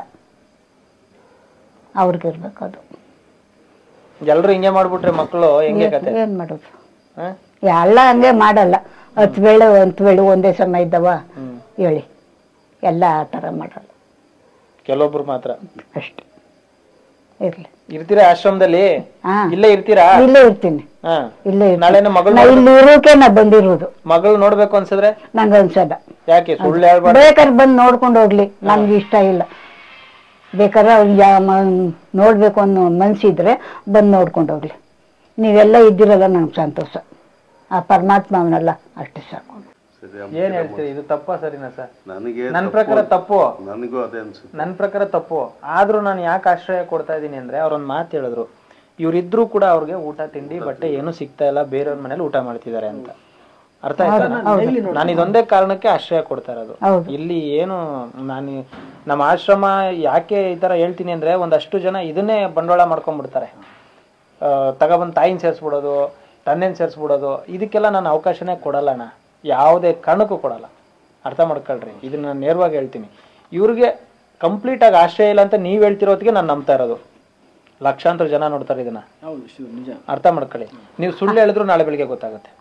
ಅವ್ರಿಗಿರ್ಬೇಕು ಅದು ಎಲ್ರು ಹಿಂಗೆ ಮಾಡ್ಬಿಟ್ರೆ ಮಕ್ಕಳು ಹೆಂಗೆ ಕತೆ ಏನ್ ಮಾಡೋದು ಹ? ಎಲ್ಲ ಹಂಗೆ ಮಾಡಲ್ಲ ಹತ್ತು ವೇಳೆ ಹತ್ತು ವೇಳೆ ಒಂದೇ ಸಮ ಇದ್ದವ ಹೇಳಿ ಎಲ್ಲ ಆ ಥರ ಮಾಡಲ್ಲ ಕೆಲವೊಬ್ರು ಮಾತ್ರ ಅಷ್ಟೆ ಇರ್ಲಿ ಇರ್ತೀರಾ ಆಶ್ರಮದಲ್ಲಿ ಹಾ ಇಲ್ಲೇ ಇರ್ತೀರಾ ಇಲ್ಲೇ ಇರ್ತೀನಿ ಹಾ ಇಲ್ಲೇ ಇರ್ತೀನಿ. ನಾಳೆನ ಮಗಳು ನಾ ಇಲ್ಲಿ ಇರೋಕೆ ನಾ ಬಂದಿರೋದು ಮಗಳು ನೋಡ್ಬೇಕು ಅನ್ಸಿದ್ರೆ ನಂಗೆ ಅನ್ಸಲ್ಲ ಯಾಕೆ ಸುಳ್ಳು ಹೇಳ್ಬಾರ್ದು ಬೇಕಾದ್ರೆ ಬಂದು ನೋಡ್ಕೊಂಡು ಹೋಗ್ಲಿ ನನ್ಗೆ ಇಷ್ಟ ಇಲ್ಲ ಬೇಕಾದ್ರೆ ಅವ್ನ್ ಯಾ ಮ- ನೋಡ್ಬೇಕು ಅನ್ನೋ ಮನ್ಸಿದ್ರೆ ಬಂದು ನೋಡ್ಕೊಂಡು ಹೋಗ್ಲಿ ನೀವೆಲ್ಲ ಇದ್ದಿರಲ್ಲ ನಂಗೆ ಸಂತೋಷ ಆ ಪರಮಾತ್ಮ ಅವನಲ್ಲ ಅಷ್ಟೇ ಸಾಕು ಸರಿ ಅಮ್ಮ. ಏನ್ ಹೇಳ್ತೀರಿ ಇದು ತಪ್ಪಾ ಸರಿನಾ ಸರ್ ನನಗೆ ನನ್ನ ತಪ್ಪು- ಪ್ರಕಾರ ತಪ್ಪು ನನಗೂ ಅದೇ ಅನ್ಸುತ್ತೆ ನನ್ನ ಪ್ರಕಾರ ತಪ್ಪು ಆದ್ರೂ ನಾನು ಯಾಕೆ ಆಶ್ರಯ ಕೊಡ್ತಾ ಇದ್ದೀನಿ ಅಂದ್ರೆ ಅವ್ರೊಂದ್ ಮಾತು ಹೇಳಿದ್ರು ಇವ್ರಿದ್ರು ಕೂಡ ಅವ್ರಿಗೆ ಊಟ ತಿಂಡಿ ಬಟ್ಟೆ ಏನು ಸಿಗ್ತಾ ಇಲ್ಲ ಬೇರೆಯವ್ರ ಮನೇಲಿ ಊಟ ಮಾಡ್ತಿದ್ದಾರೆ ಅಂತ ಅರ್ಥ ಆಯ್ತಾ ನಾನು ಇದೊಂದೇ ಕಾರಣಕ್ಕೆ ಆಶ್ರಯ ಕೊಡ್ತಾ ಇರೋದು ಹೌದು. ಇಲ್ಲಿ ಏನು ನಾನು ನಮ್ಮ ಆಶ್ರಮ ಯಾಕೆ ಈ ತರ ಹೇಳ್ತೀನಿ ಅಂದ್ರೆ ಒಂದಷ್ಟು ಜನ ಇದನ್ನೇ ಬಂಡವಾಳ ಮಾಡ್ಕೊಂಡ್ಬಿಡ್ತಾರೆ ಆ, ತಗೊಬಂದ್ ತಾಯಿನ ಸೇರಿಸ್ಬಿಡೋದು ತನ್ನೇನ್ ಸೇರಿಸ್ಬಿಡೋದು ಇದಕ್ಕೆಲ್ಲ ನಾನು ಅವಕಾಶನೇ ಕೊಡಲ್ಲ ಅಣ್ಣ ಯಾವುದೇ ಕಾರಣಕ್ಕೂ ಕೊಡಲ್ಲ ಅರ್ಥ ಮಾಡ್ಕೊಳ್ರಿ ಇದನ್ನ ನಾನು ನೇರವಾಗಿ ಹೇಳ್ತೀನಿ ಇವ್ರಿಗೆ ಕಂಪ್ಲೀಟ್ ಆಗಿ ಆಶ್ರಯ ಇಲ್ಲ ಅಂತ ನೀವ್ ಹೇಳ್ತಿರೋತ್ತಿಗೆ ನಾನು ನಂಬ್ತಾ ಇರೋದು ಲಕ್ಷಾಂತರ ಜನ ನೋಡ್ತಾರೆ ಇದನ್ನ ಹೌದು ಶಿವ ನಿಜ ಅರ್ಥ ಮಾಡ್ಕೊಳ್ಳಿ ನೀವು ಸುಳ್ಳು ಹೇಳಿದ್ರು ನಾಳೆ ಬೆಳಿಗ್ಗೆ ಗೊತ್ತಾಗುತ್ತೆ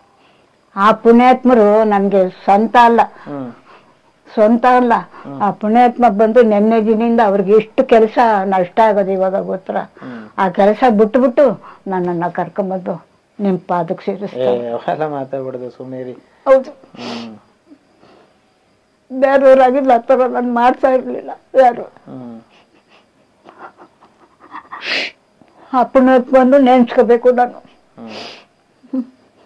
ಆ ಪುಣ್ಯಾತ್ಮರು ನನ್ಗೆ ಸ್ವಂತ ಅಲ್ಲ ಹ್ಮ್ ಸ್ವಂತ ಅಲ್ಲ ಆ ಪುಣ್ಯಾತ್ಮ ಬಂದು ನೆನ್ನೆ ದಿನದಿಂದ ಅವ್ರಿಗೆ ಎಷ್ಟು ಕೆಲಸ ನಷ್ಟ ಆಗೋದು ಇವಾಗ ಗೊತ್ತರ ಆ ಕೆಲಸ ಬಿಟ್ಬಿಟ್ಟು ನನ್ನನ್ನ ಕರ್ಕೊಂಬಂದು ನಿಮ್ ಪಾದಕ್ಕೆ ಏ ಸೇರಿಸ್ತಾರೆ ಅವೆಲ್ಲ ಮಾತಾಡ್ಬಿಡುದು ಸುಮ್ಮನೆ ರೀ ಹೌದು ಹ್ಮ್ ಬೇರೆಯವ್ರಾಗಿಲ್ಲ ಆ ಥರ ನಾನು ಮಾಡ್ತಾ ಇರ್ಲಿಲ್ಲ ಯಾರು ಹ್ಮ್ ಆ ಪುಣ್ಯಕ್ಕೆ ಬಂದು ನೆನ್ಸ್ಕೋಬೇಕು ನಾನು ಹ್ಮ್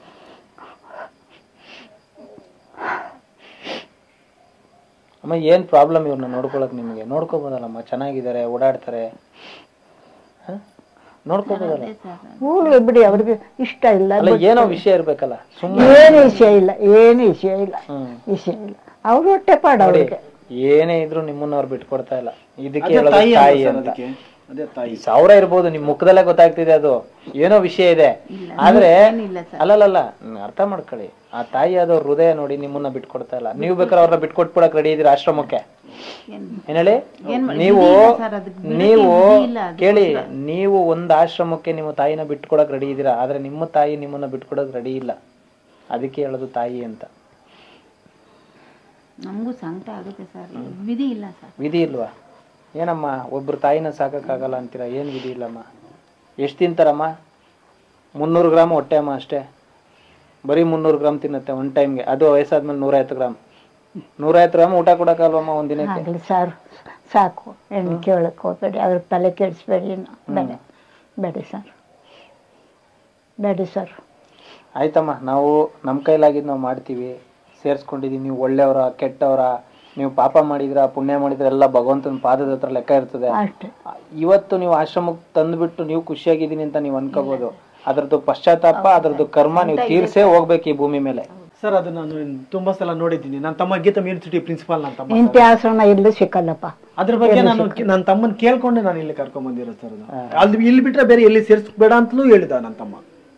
ಅಮ್ಮ ಏನ್ ಪ್ರಾಬ್ಲಮ್ ಇವ್ರನ್ನ ನೋಡ್ಕೊಳಕ್ ನಿಮಗೆ ನೋಡ್ಕೋಬೋದಲ್ಲಮ್ಮ ಚೆನ್ನಾಗಿದ್ದಾರೆ ಓಡಾಡ್ತಾರೆ ಹ? ನೋಡ್ಕೋಬೋದಲ್ಲ ಊರಿಗೆ ಬಿಡಿ ಅವ್ರಿಗೆ ಇಷ್ಟ ಇಲ್ಲ ಅಲ್ಲ ಏನೋ ವಿಷಯ ಇರ್ಬೇಕಲ್ಲ ಸುಮ್ಮನೆ ಏನು ವಿಷಯ ಇಲ್ಲ ಏನು ವಿಷಯ ಇಲ್ಲ ಹ್ಮ್ ವಿಷಯ ಇಲ್ಲ ಅವ್ರ ಹೊಟ್ಟೆ ಪಾಡ ನೋಡಿ ಅವ್ರಿಗೆ ಏನೇ ಇದ್ರು ನಿಮ್ಮನ್ನ ಅವ್ರು ಬಿಟ್ಕೊಡ್ತಾ ಇಲ್ಲ ಇದಕ್ಕೆ ಅದೇ ಹೇಳೋದು ತಾಯಿ ತಾಯಿ ಅಲ್ವಾ ಸರ್ ಅಂತ ಅದಕ್ಕೆ? ಅದೇ ತಾಯಿ ಸಾವಿರ ಇರ್ಬೋದು ನಿಮ್ ಮುಖದಲ್ಲೇ ಗೊತ್ತಾಗ್ತಿದೆ ಅದು ಏನೋ ವಿಷಯ ಇದೆ ಆದ್ರೆ ಏನಿಲ್ಲ ಸರ್ ಅಲ್ಲಲ್ಲ ಅರ್ಥ ಮಾಡ್ಕೊಳ್ಳಿ ಆ ತಾಯಿ ಆದ ಹೃದಯ ನೋಡಿ ನಿಮ್ಮನ್ನ ಬಿಟ್ಕೊಡ್ತಾ ಇಲ್ಲ ನೀವು ಬೇಕಾದ್ರೆ ಅವ್ರನ್ನ ಬಿಟ್ಕೊಟ್ಬಿಡಕ್ ರೆಡಿ ಇದೀರ ಆಶ್ರಮಕ್ಕೆ ಏನ್ ಏನ್ ಹೇಳಿ ಏನ್ ಮಾಡಿ- ನೀವು ವಿಧಿ ಇಲ್ಲ ಸರ್, ಅದಕ್ಕೆ ಬಿಡಕ್ಕೆ ನೀವು ವಿಧಿ ಇಲ್ಲ, ಅದಕ್ಕೋಸ್ಕರ. ಕೇಳಿ ನೀವು ಒಂದ್ ಆಶ್ರಮಕ್ಕೆ ನಿಮ್ಮ ತಾಯಿನ ಬಿಟ್ಕೊಡಕ್ ರೆಡಿ ಇದೀರಾ ಆದ್ರೆ ನಿಮ್ಮ ತಾಯಿ ನಿಮ್ಮನ್ನ ಬಿಟ್ಕೊಡಕ್ ರೆಡಿ ಇಲ್ಲ ಅದಕ್ಕೆ ಹೇಳೋದು ತಾಯಿ ಅಂತ ನಮಗೂ ಸಂಕಟ ಆಗುತ್ತೆ ಸರ್ ವಿಧಿ ಇಲ್ಲ ಸರ್ ವಿಧಿ ಇಲ್ವಾ ಏನಮ್ಮ ಒಬ್ರು ತಾಯಿನ ಸಾಕಕ್ಕಾಗಲ್ಲ ಅಂತೀರಾ ಏನು ವಿಧಿ ಇಲ್ಲಮ್ಮ ಎಷ್ಟು ತಿಂತಾರಮ್ಮ ಮುನ್ನೂರು ಗ್ರಾಮ್ ಹೊಟ್ಟೆ ಅಮ್ಮ ಅಷ್ಟೇ ಬರೀ ಮುನ್ನೂರು ಗ್ರಾಮ್ ತಿನ್ನುತ್ತೆ ಒನ್ ಟೈಮ್ಗೆ ಅದು ವಯಸ್ಸಾದ್ಮೇಲೆ ನೂರೈವತ್ತು ಗ್ರಾಮ್ ನೂರೈವತ್ತು ಗ್ರಾಮ್ ಊಟ ಕೊಡೋಕ್ಕಲ್ವಮ್ಮ ಒಂದ್ ದಿನಕ್ಕೆ ಆಗಲಿ ಸಾರು ಸಾಕು ಹೆಣ್ಣು ಕೇಳಕ್ಕೆ ಹೋಗ್ಬೇಡಿ ಅದ್ರ ತಲೆ ಕೆಡಿಸ್ಬೇಡಿ ಬೇಡ ಬೇಡ ಸರ್ ಬೇಡ ಸರ್ ಆಯ್ತಮ್ಮ ನಾವು ನಮ್ಮ ಕೈಲಾಗಿದ್ದು ನಾವು ಮಾಡ್ತೀವಿ ಸೇರಿಸ್ಕೊಂಡಿದ್ದೀವಿ ನೀವು ಒಳ್ಳೆಯವರ ಕೆಟ್ಟವರ ನೀವು ಪಾಪ ಮಾಡಿದ್ರ ಪುಣ್ಯ ಮಾಡಿದ್ರ ಎಲ್ಲ ಭಗವಂತನ ಪಾದದ ಹತ್ರ ಲೆಕ್ಕ ಇರ್ತದೆ ಅಷ್ಟೇ ಇವತ್ತು ನೀವು ಆಶ್ರಮಕ್ಕೆ ತಂದ್ಬಿಟ್ಟು ನೀವು ಖುಷಿಯಾಗಿದ್ದೀನಿ ಅಂತ ನೀವು ಅನ್ಕೋಬಹುದು ಅದ್ರದ್ದು ಪಶ್ಚಾತ್ತಾಪ ಅದ್ರದ್ದು ಕರ್ಮ ನೀವು ತೀರ್ಸೇ ಹೋಗ್ಬೇಕು ಈ ಭೂಮಿ ಮೇಲೆ ಸರ್ ಅದು ನಾನು ತುಂಬಾ ಸಲ ನೋಡಿದ್ದೀನಿ ನನ್ನ ತಮ್ಮ ಗೀತಮ್ ಯೂನಿವರ್ಸಿಟಿ ಪ್ರಿನ್ಸಿಪಾಲ್ ನನ್ನ ತಮ್ಮ ಇಂಥ ಆಶ್ರಮ ಎಲ್ಲೂ ಸಿಕ್ಕಲ್ಲಪ್ಪ ಅದ್ರ ಬಗ್ಗೆ ನಾನು ನನ್ನ ತಮ್ಮನ್ ಕೇಳ್ಕೊಂಡೆ ನಾನು ಇಲ್ಲಿ ಕರ್ಕೊಂಡ್ ಬಂದಿರೋದು ಸರ್ ಅದು ಅಲ್ಲಿ ಇಲ್ಲಿ ಬಿಟ್ರೆ ಬೇರೆ ಎಲ್ಲಿ ಸೇರಿಸ್ಬೇಡ ಅಂತಲೂ ಹೇಳಿದ ನನ್ನ ತಮ್ಮ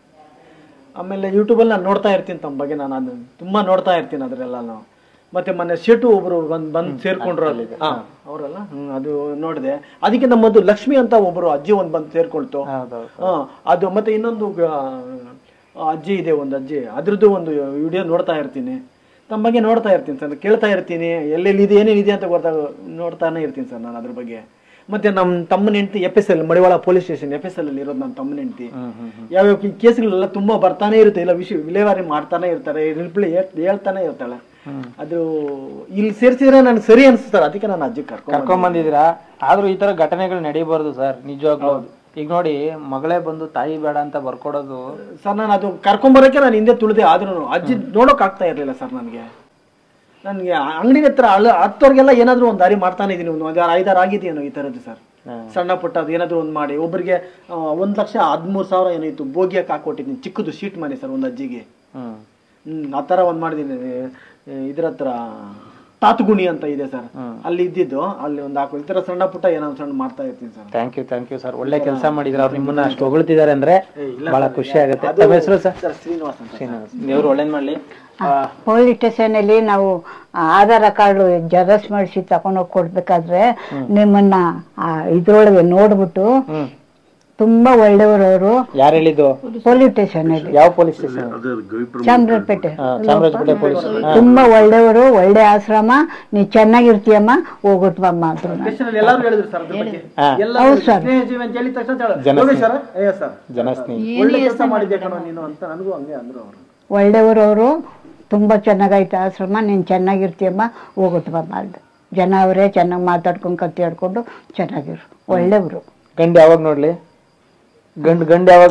ಆಮೇಲೆ ಯೂಟ್ಯೂಬಲ್ಲಿ ನಾನು ನೋಡ್ತಾ ಇರ್ತೀನಿ ತಮ್ಮ ಬಗ್ಗೆ ನಾನು ಅದು ತುಂಬಾ ನೋಡ್ತಾ ಇರ್ತೀನಿ ಅದ್ರೆಲ್ಲ ನಾವು ಮತ್ತೆ ಮೊನ್ನೆ ಶೆಟು ಒಬ್ರು ಬಂದ್ ಬಂದ್ ಸೇರ್ಕೊಂಡ್ರು ಅಲ್ಲಿ ಹಾ ಅವರಲ್ಲ ಹ್ಮ್ ಅದು ನೋಡಿದೆ ಅದಕ್ಕೆ ನಮ್ಮದು ಲಕ್ಷ್ಮಿ ಅಂತ ಒಬ್ರು ಅಜ್ಜಿ ಒಂದ್ ಬಂದು ಸೇರ್ಕೊಳ್ತು ಹೌದೌದು ಹಾ ಅದು ಮತ್ತೆ ಇನ್ನೊಂದು ಆ, ಅಜ್ಜಿ ಇದೆ ಒಂದು ಅಜ್ಜಿ ಅದ್ರದ್ದು ಒಂದು ವಿಡಿಯೋ ನೋಡ್ತಾ ಇರ್ತೀನಿ ತಮ್ಮ ಬಗ್ಗೆ ನೋಡ್ತಾ ಇರ್ತೀನಿ ಸರ್ ಕೇಳ್ತಾ ಇರ್ತೀನಿ ಎಲ್ಲೆಲ್ಲಿ ಇದೆ ಏನೇನಿದೆ ಅಂತ ಗೊತ್ತಾಗ ನೋಡ್ತಾನೆ ಇರ್ತೀನಿ ಸರ್ ನಾನು ಅದ್ರ ಬಗ್ಗೆ ಮತ್ತೆ ನಮ್ಮ ತಮ್ಮನ ಹೆಂಡತಿ F S L Madiwala police station F S L ಅಲ್ಲಿ ಇರೋದು ನಮ್ಮ ತಮ್ಮನ ಹೆಂಡತಿ ಯಾವ್ಯಾವ ಕೇ- ಕೇಸ್ಗಳೆಲ್ಲ ತುಂಬಾ ಬರ್ತಾನೆ ಇರುತ್ತೆ ಇಲ್ಲ ವಿಷಯ ವಿಲೇವಾರಿ ಮಾಡ್ತಾನೆ ಇರ್ತಾರೆ ರಿಪ್ಲೈ ಹೇಳ್ತಾನೆ ಇರ್ತಾಳೆ ಅದು ಇಲ್ಲಿ ಸೇರಿಸಿದ್ರೆ ನನಗೆ ಸರಿ ಅನ್ಸ್ತಾರೆ ಅದಕ್ಕೆ ನಾನು ಅಜ್ಜಿ ಕರ್ಕೊಂಡು ಕರ್ಕೊಂಡ್ ಬಂದಿದ್ದೀರಾ ಆದ್ರೂ ಈ ತರ ಘಟನೆಗಳು ನಡೀಬಾರ್ದು ಸರ್ ನಿಜವಾಗ್ಲೂ ಈಗ ನೋಡಿ ಮಗಳೇ ಬಂದು ತಾಯಿ ಬೇಡ ಅಂತ ಬರ್ಕೊಡೋದು ಸರ್ ನಾನು ಅದು ಕರ್ಕೊಂಬರಕ್ಕೆ ನಾನು ಹಿಂದೆ ತುಳಿದೆ ಆದ್ರೂ ಅಜ್ಜಿ ನೋಡೋಕ್ ಆಗ್ತಾ ಇರ್ಲಿಲ್ಲ ಸರ್ ನನಗೆ ನನಗೆ ಅಂಗಡಿ ಹತ್ರ ಅಲ್ಲ ಹತ್ತೋರ್ಗೆಲ್ಲ ಏನಾದ್ರು ಒಂದು ದಾರಿ ಮಾಡ್ತಾನೆ ಇದೀನಿ ಒಂದು ಐದಾರು ಐದಾರು ಆಗಿದೆಯೇನೋ ಈ ಥರದ್ದು ಸರ್ ಸಣ್ಣ ಪುಟ್ಟ ಅದು ಏನಾದ್ರು ಒಂದು ಮಾಡಿ ಒಬ್ಬರಿಗೆ ಆ, ಒಂದ್ ಲಕ್ಷ ಹದಿಮೂರು ಸಾವಿರ ಏನೋ ಇತ್ತು ಬೋಗಿಯಕ್ಕೆ ಹಾಕೊಟ್ಟಿದ್ದೀನಿ ಚಿಕ್ಕದು ಶೀಟ್ ಮನೆ ಸರ್ ಒಂದು ಅಜ್ಜಿಗೆ ಹ್ಮ್ ಹ್ಮ್ ಆ ಥರ ಒಂದು ಮಾಡಿದ್ದೀನಿ ಇದ್ರ ಹತ್ರ ತಾತುಗುಣಿ ಅಂತ ಇದೆ ಸರ್ ಅಲ್ಲಿ ಇದ್ದಿದ್ದು ಅಲ್ಲಿ ಒಂದು ಹಾಕೋ ಈ ಥರ ಸಣ್ಣ ಪುಟ್ಟ ಏನೋ ಒಂದ್ ಸಣ್ಣ ಮಾಡ್ತಾ ಇರ್ತೀನಿ sir thank you thank you sir ಒಳ್ಳೆ ಕೆಲಸ ಮಾಡಿದ್ರೆ ಅವ್ರು ನಿಮ್ಮನ್ನ ಅಷ್ಟು ಹೊಗಳ್ತಿದ್ದಾರೆ ಅಂದ್ರೆ ಬಹಳ ಖುಷಿ ಆಗುತ್ತೆ ತಮ್ಮ ಹೆಸರು ಸರ್ ಸರ್ ಶ್ರೀನಿವಾಸ್ ಅಂತ ಶ್ರೀನಿವಾಸ್ ದೇವ್ರು ಒಳ್ಳೇದ್ ಮಾಡ್ಲಿ ಪೊಲೀಸ್ ಸ್ಟೇಷನಲ್ಲಿ ನಾವು ಆಧಾರ್ ಕಾರ್ಡ್ ಜೆರಾಕ್ಸ್ ಮಾಡಿಸಿ ತಗೊಂಡೋಗಿ ಕೊಡ್ಬೇಕಾದ್ರೆ ನಿಮ್ಮನ್ನ ಆ ಇದ್ರೊಳಗೆ ನೋಡ್ಬಿಟ್ಟು ಹ್ಮ್ ತುಂಬಾ ಒಳ್ಳೆಯವರು ಅವರು ಯಾರು ಹೇಳಿದ್ದು ಪೊಲೀಸ್ ಸ್ಟೇಷನಲ್ಲಿ ಯಾವ ಪೊಲೀಸ್ ಸ್ಟೇಷನ್ ಅದು ಗವಿಪ್ರಭು ಚಾಮರಾಜಪೇಟೆ ಚಾಮರಾಜಪೇಟೆ ಪೊಲೀಸ್ ತುಂಬಾ ಒಳ್ಳೆಯವರು ಒಳ್ಳೆ ಆಶ್ರಮ ನೀ ಚೆನ್ನಾಗಿರ್ತೀಯಮ್ಮ ಹೋಗುತ್ತಮ್ಮ ಅಂದ್ರು ನಾನು. ಸ್ಟೇಷನಲ್ಲಿ ಎಲ್ಲರೂ ಹೇಳಿದ್ರು ಸರ್ ಅದ್ರ ಬಗ್ಗೆ ಹಾ. ಎಲ್ಲ ಹೌದು ಸರ್. ಸ್ನೇಹ ಜೀವನ ಅಂತ ಹೇಳಿದ ತಕ್ಷಣ ಹೇಳ- ಜನ ಯೋಗೇಶ್ ಸರ್ ಏ ಸರ್ ಜನಸ್ನೇಹಿ ಒಳ್ಳೆ ಕೆಲಸ ಮಾಡಿದ್ಯಾ ಕಣೋ ನೀನು ಅಂತ ನನಗೂ ಹಂಗೆ ಅಂದ್ರು ಅವರು ಒಳ್ಳೆಯವರು ಅವರು ತುಂಬಾ ಚೆನ್ನಾಗೈತೆ ಆಶ್ರಮ ನೀನು ಚೆನ್ನಾಗಿರ್ತೀಯಮ್ಮ ಹೋಗುತ್ತಮ್ಮ ಅಂದ ಜನ ಅವರೇ ಚೆನ್ನಾಗಿ ಮಾತಾಡ್ಕೊಂಡು ಕತ್ತಿ ಆಡ್ಕೊಂಡು ಚೆನ್ನಾಗಿರು ಒಳ್ಳೆಯವರು ಗಂಡು ಯಾವಾಗ ನೋಡ್ಲಿ ಗಂಡು ಗಂಡು ಯಾವಾಗ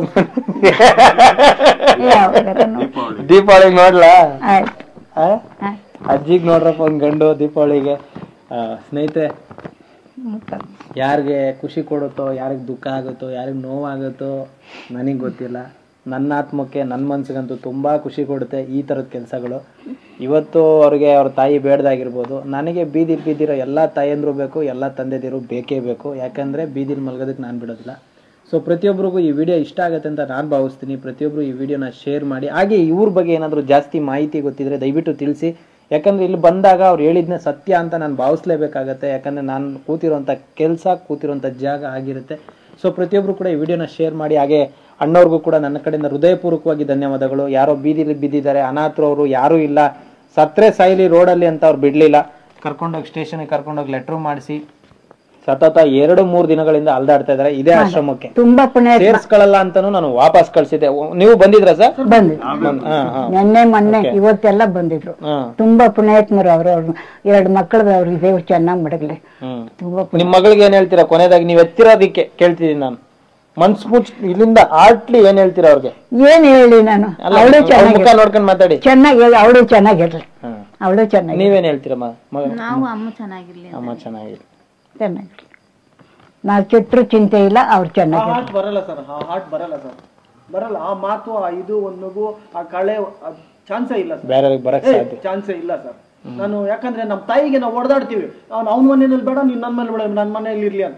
ದೀಪಾವಳಿಗೆ ನೋಡ್ಲಾ ಆಯ್ತು ಆ? ಆಯ್ತು ಅಜ್ಜಿಗ್ ನೋಡ್ರಪ್ಪ ಒಂದ್ ಗಂಡು ದೀಪಾವಳಿಗೆ ಆ, ಸ್ನೇಹಿತರೆ ಯಾರಿಗೆ ಖುಷಿ ಕೊಡುತ್ತೋ ಯಾರಿಗೆ ದುಃಖ ಆಗುತ್ತೋ ಯಾರಿಗೆ ನೋವಾಗುತ್ತೋ ನನಗೆ ಗೊತ್ತಿಲ್ಲ ನನ್ನ ಆತ್ಮಕ್ಕೆ ನನ್ನ ಮನ್ಸಿಗಂತೂ ತುಂಬ ಖುಷಿ ಕೊಡುತ್ತೆ ಈ ಥರದ ಕೆಲಸಗಳು ಇವತ್ತು ಅವ್ರಿಗೆ ಅವ್ರ ತಾಯಿ ಬೇಡ್ದಾಗಿರ್ಬೋದು ನನಗೆ ಬೀದಿಲಿ ಬಿದ್ದಿರೋ ಎಲ್ಲ ತಾಯಂದ್ರು ಬೇಕು ಎಲ್ಲ ತಂದೆದಿರು ಬೇಕೇ ಬೇಕು ಯಾಕಂದರೆ ಬೀದಿಲಿ ಮಲ್ಗೋದಕ್ಕೆ ನಾನು ಬಿಡೋದಿಲ್ಲ ಸೊ ಪ್ರತಿಯೊಬ್ಬರಿಗೂ ಈ ವಿಡಿಯೋ ಇಷ್ಟ ಆಗುತ್ತೆ ಅಂತ ನಾನು ಭಾವಿಸ್ತೀನಿ ಪ್ರತಿಯೊಬ್ಬರು ಈ ವಿಡಿಯೋನ ಶೇರ್ ಮಾಡಿ ಹಾಗೆ ಇವ್ರ ಬಗ್ಗೆ ಏನಾದರೂ ಜಾಸ್ತಿ ಮಾಹಿತಿ ಗೊತ್ತಿದ್ರೆ ದಯವಿಟ್ಟು ತಿಳಿಸಿ ಯಾಕಂದ್ರೆ ಇಲ್ಲಿ ಬಂದಾಗ ಅವ್ರು ಹೇಳಿದ್ನ ಸತ್ಯ ಅಂತ ನಾನು ಭಾವಿಸ್ಲೇಬೇಕಾಗತ್ತೆ ಯಾಕಂದ್ರೆ ನಾನು ಕೂತಿರೋಂಥ ಕೆಲಸ ಕೂತಿರೋಂಥ ಜಾಗ ಆಗಿರುತ್ತೆ ಸೊ ಪ್ರತಿಯೊಬ್ಬರು ಕೂಡ ಈ ವಿಡಿಯೋನ ಶೇರ್ ಮಾಡಿ ಹಾಗೆ ಅಣ್ಣವ್ರಿಗೂ ಕೂಡ ನನ್ನ ಕಡೆಯಿಂದ ಹೃದಯಪೂರ್ವಕವಾಗಿ ಧನ್ಯವಾದಗಳು ಯಾರೋ ಬೀದಿಲಿ ಬಿದ್ದಿದ್ದಾರೆ ಅನಾಥರು ಅವರು ಯಾರೂ ಇಲ್ಲ ಸತ್ರೆ ಸಾಯಿಲಿ ರೋಡಲ್ಲಿ ಅಂತ ಅವ್ರು ಬಿಡಲಿಲ್ಲ ಕರ್ಕೊಂಡೋಗಿ ಸ್ಟೇಷನ್ಗೆ ಕರ್ಕೊಂಡೋಗಿ ಲೆಟ್ರ್ ಮಾಡಿಸಿ ಸತತ ಎರಡು ಮೂರು ದಿನಗಳಿಂದ ಅಲ್ದಾಡ್ತಾ ಇದ್ದಾರೆ ಇದೇ ಆಶ್ರಮಕ್ಕೆ ತುಂಬಾ ಪುಣ್ಯ ಸೇರ್ಸ್ಕೊಳ್ಳಲ್ಲ ಅಂತಾನು ನಾನು ವಾಪಸ್ ಕಳ್ಸಿದ್ದೆ ಓ, ನೀವು ಬಂದಿದ್ರ ಸರ್ ಬಂದಿದ್ರು ಹಾ ಹಾ ನಿನ್ನೆ ಮೊನ್ನೆ ಇವತ್ತೆಲ್ಲ ಬಂದಿದ್ರು ಹಾ ತುಂಬಾ ಪುಣ್ಯಾತ್ಮರು ಅವ್ರು ಅವ್ರು ಎರಡು ಮಕ್ಕಳು ಅವ್ರಿಗೆ ದೇವ್ರು ಚೆನ್ನಾಗಿ ಮಡಗ್ಲಿ ಹ್ಮ್ ತುಂಬಾ ನಿಮ್ ಮಗಳಿಗೆ ಏನ್ ಹೇಳ್ತೀರಾ ಕೊನೆದಾಗಿ ನೀವ್ ಎತ್ತಿರೋದಿಕ್ಕೆ ಕೇಳ್ತಿದೀನಿ ನಾನು ಮನ್ಸ್ ಮುಚ್ ಇಲ್ಲಿಂದ ಆಟ್ಲಿ ಏನ್ ಹೇಳ್ತೀರಾ ಅವ್ರಿಗೆ ಏನ್ ಹೇಳಿ ನಾನು ಅಲ್ಲ ಅವಳು ಅವ್ರ ಚೆನ್ನಾಗಿ ಮುಖ ನೋಡ್ಕೊಂಡ್ ಮಾತಾಡಿ ಚೆನ್ನಾಗಿ ಹೇಳಿ ಅವಳು ಚೆನ್ನಾಗಿರ್ಲಿ ಹ್ಮ್. ಅವಳು ಚೆನ್ನಾಗಿ ನೀವೇನ್ ಹೇಳ್ತೀರಮ್ಮ ಮಗ ನಾವು ಅಮ್ಮ ಚೆನ್ನಾಗಿರ್ಲಿ ಅಂತ. ಅಮ್ಮ ಚೆನ್ನಾಗಿರಿ ಚೆನ್ನಾಗಿರ್ಲಿ ನಾವು ಕೆಟ್ಟರು ಚಿಂತೆ ಇಲ್ಲ ಅವ್ರು ಆ ಚೆನ್ನಾಗಿ ಹಾರ್ಟ್ ಬರಲ್ಲ ಸರ್ ಆ ಹಾರ್ಟ್ ಬರಲ್ಲ ಸರ್ ಬರಲ್ಲ ಆ ಮಾತು ಆ ಇದು ಒಂದು ಮಗು ಆ ಕಳೆ ಚಾನ್ಸೇ ಇಲ್ಲ ಸರ್ ಬೇರೆಯವ್ರಿಗೆ ಬರಕ್ ಸಾಧ್ಯ ಚಾನ್ಸೇ ಇಲ್ಲ ಸರ್ ನಾನು ಯಾಕಂದ್ರೆ ನಮ್ಮ ತಾಯಿಗೆ ನಾವು ಹೊಡೆದಾಡ್ತೀವಿ ಅವ್ನು ಅವ್ನ ಮನೆಯಲ್ಲಿ ಬೇಡ ನೀನ್ ನನ್ನ ಮೇಲೆ ಬೇಡ ನನ್ನ ಮನೆಯಲ್ಲಿ ಇರ್ಲಿ ಅಂತ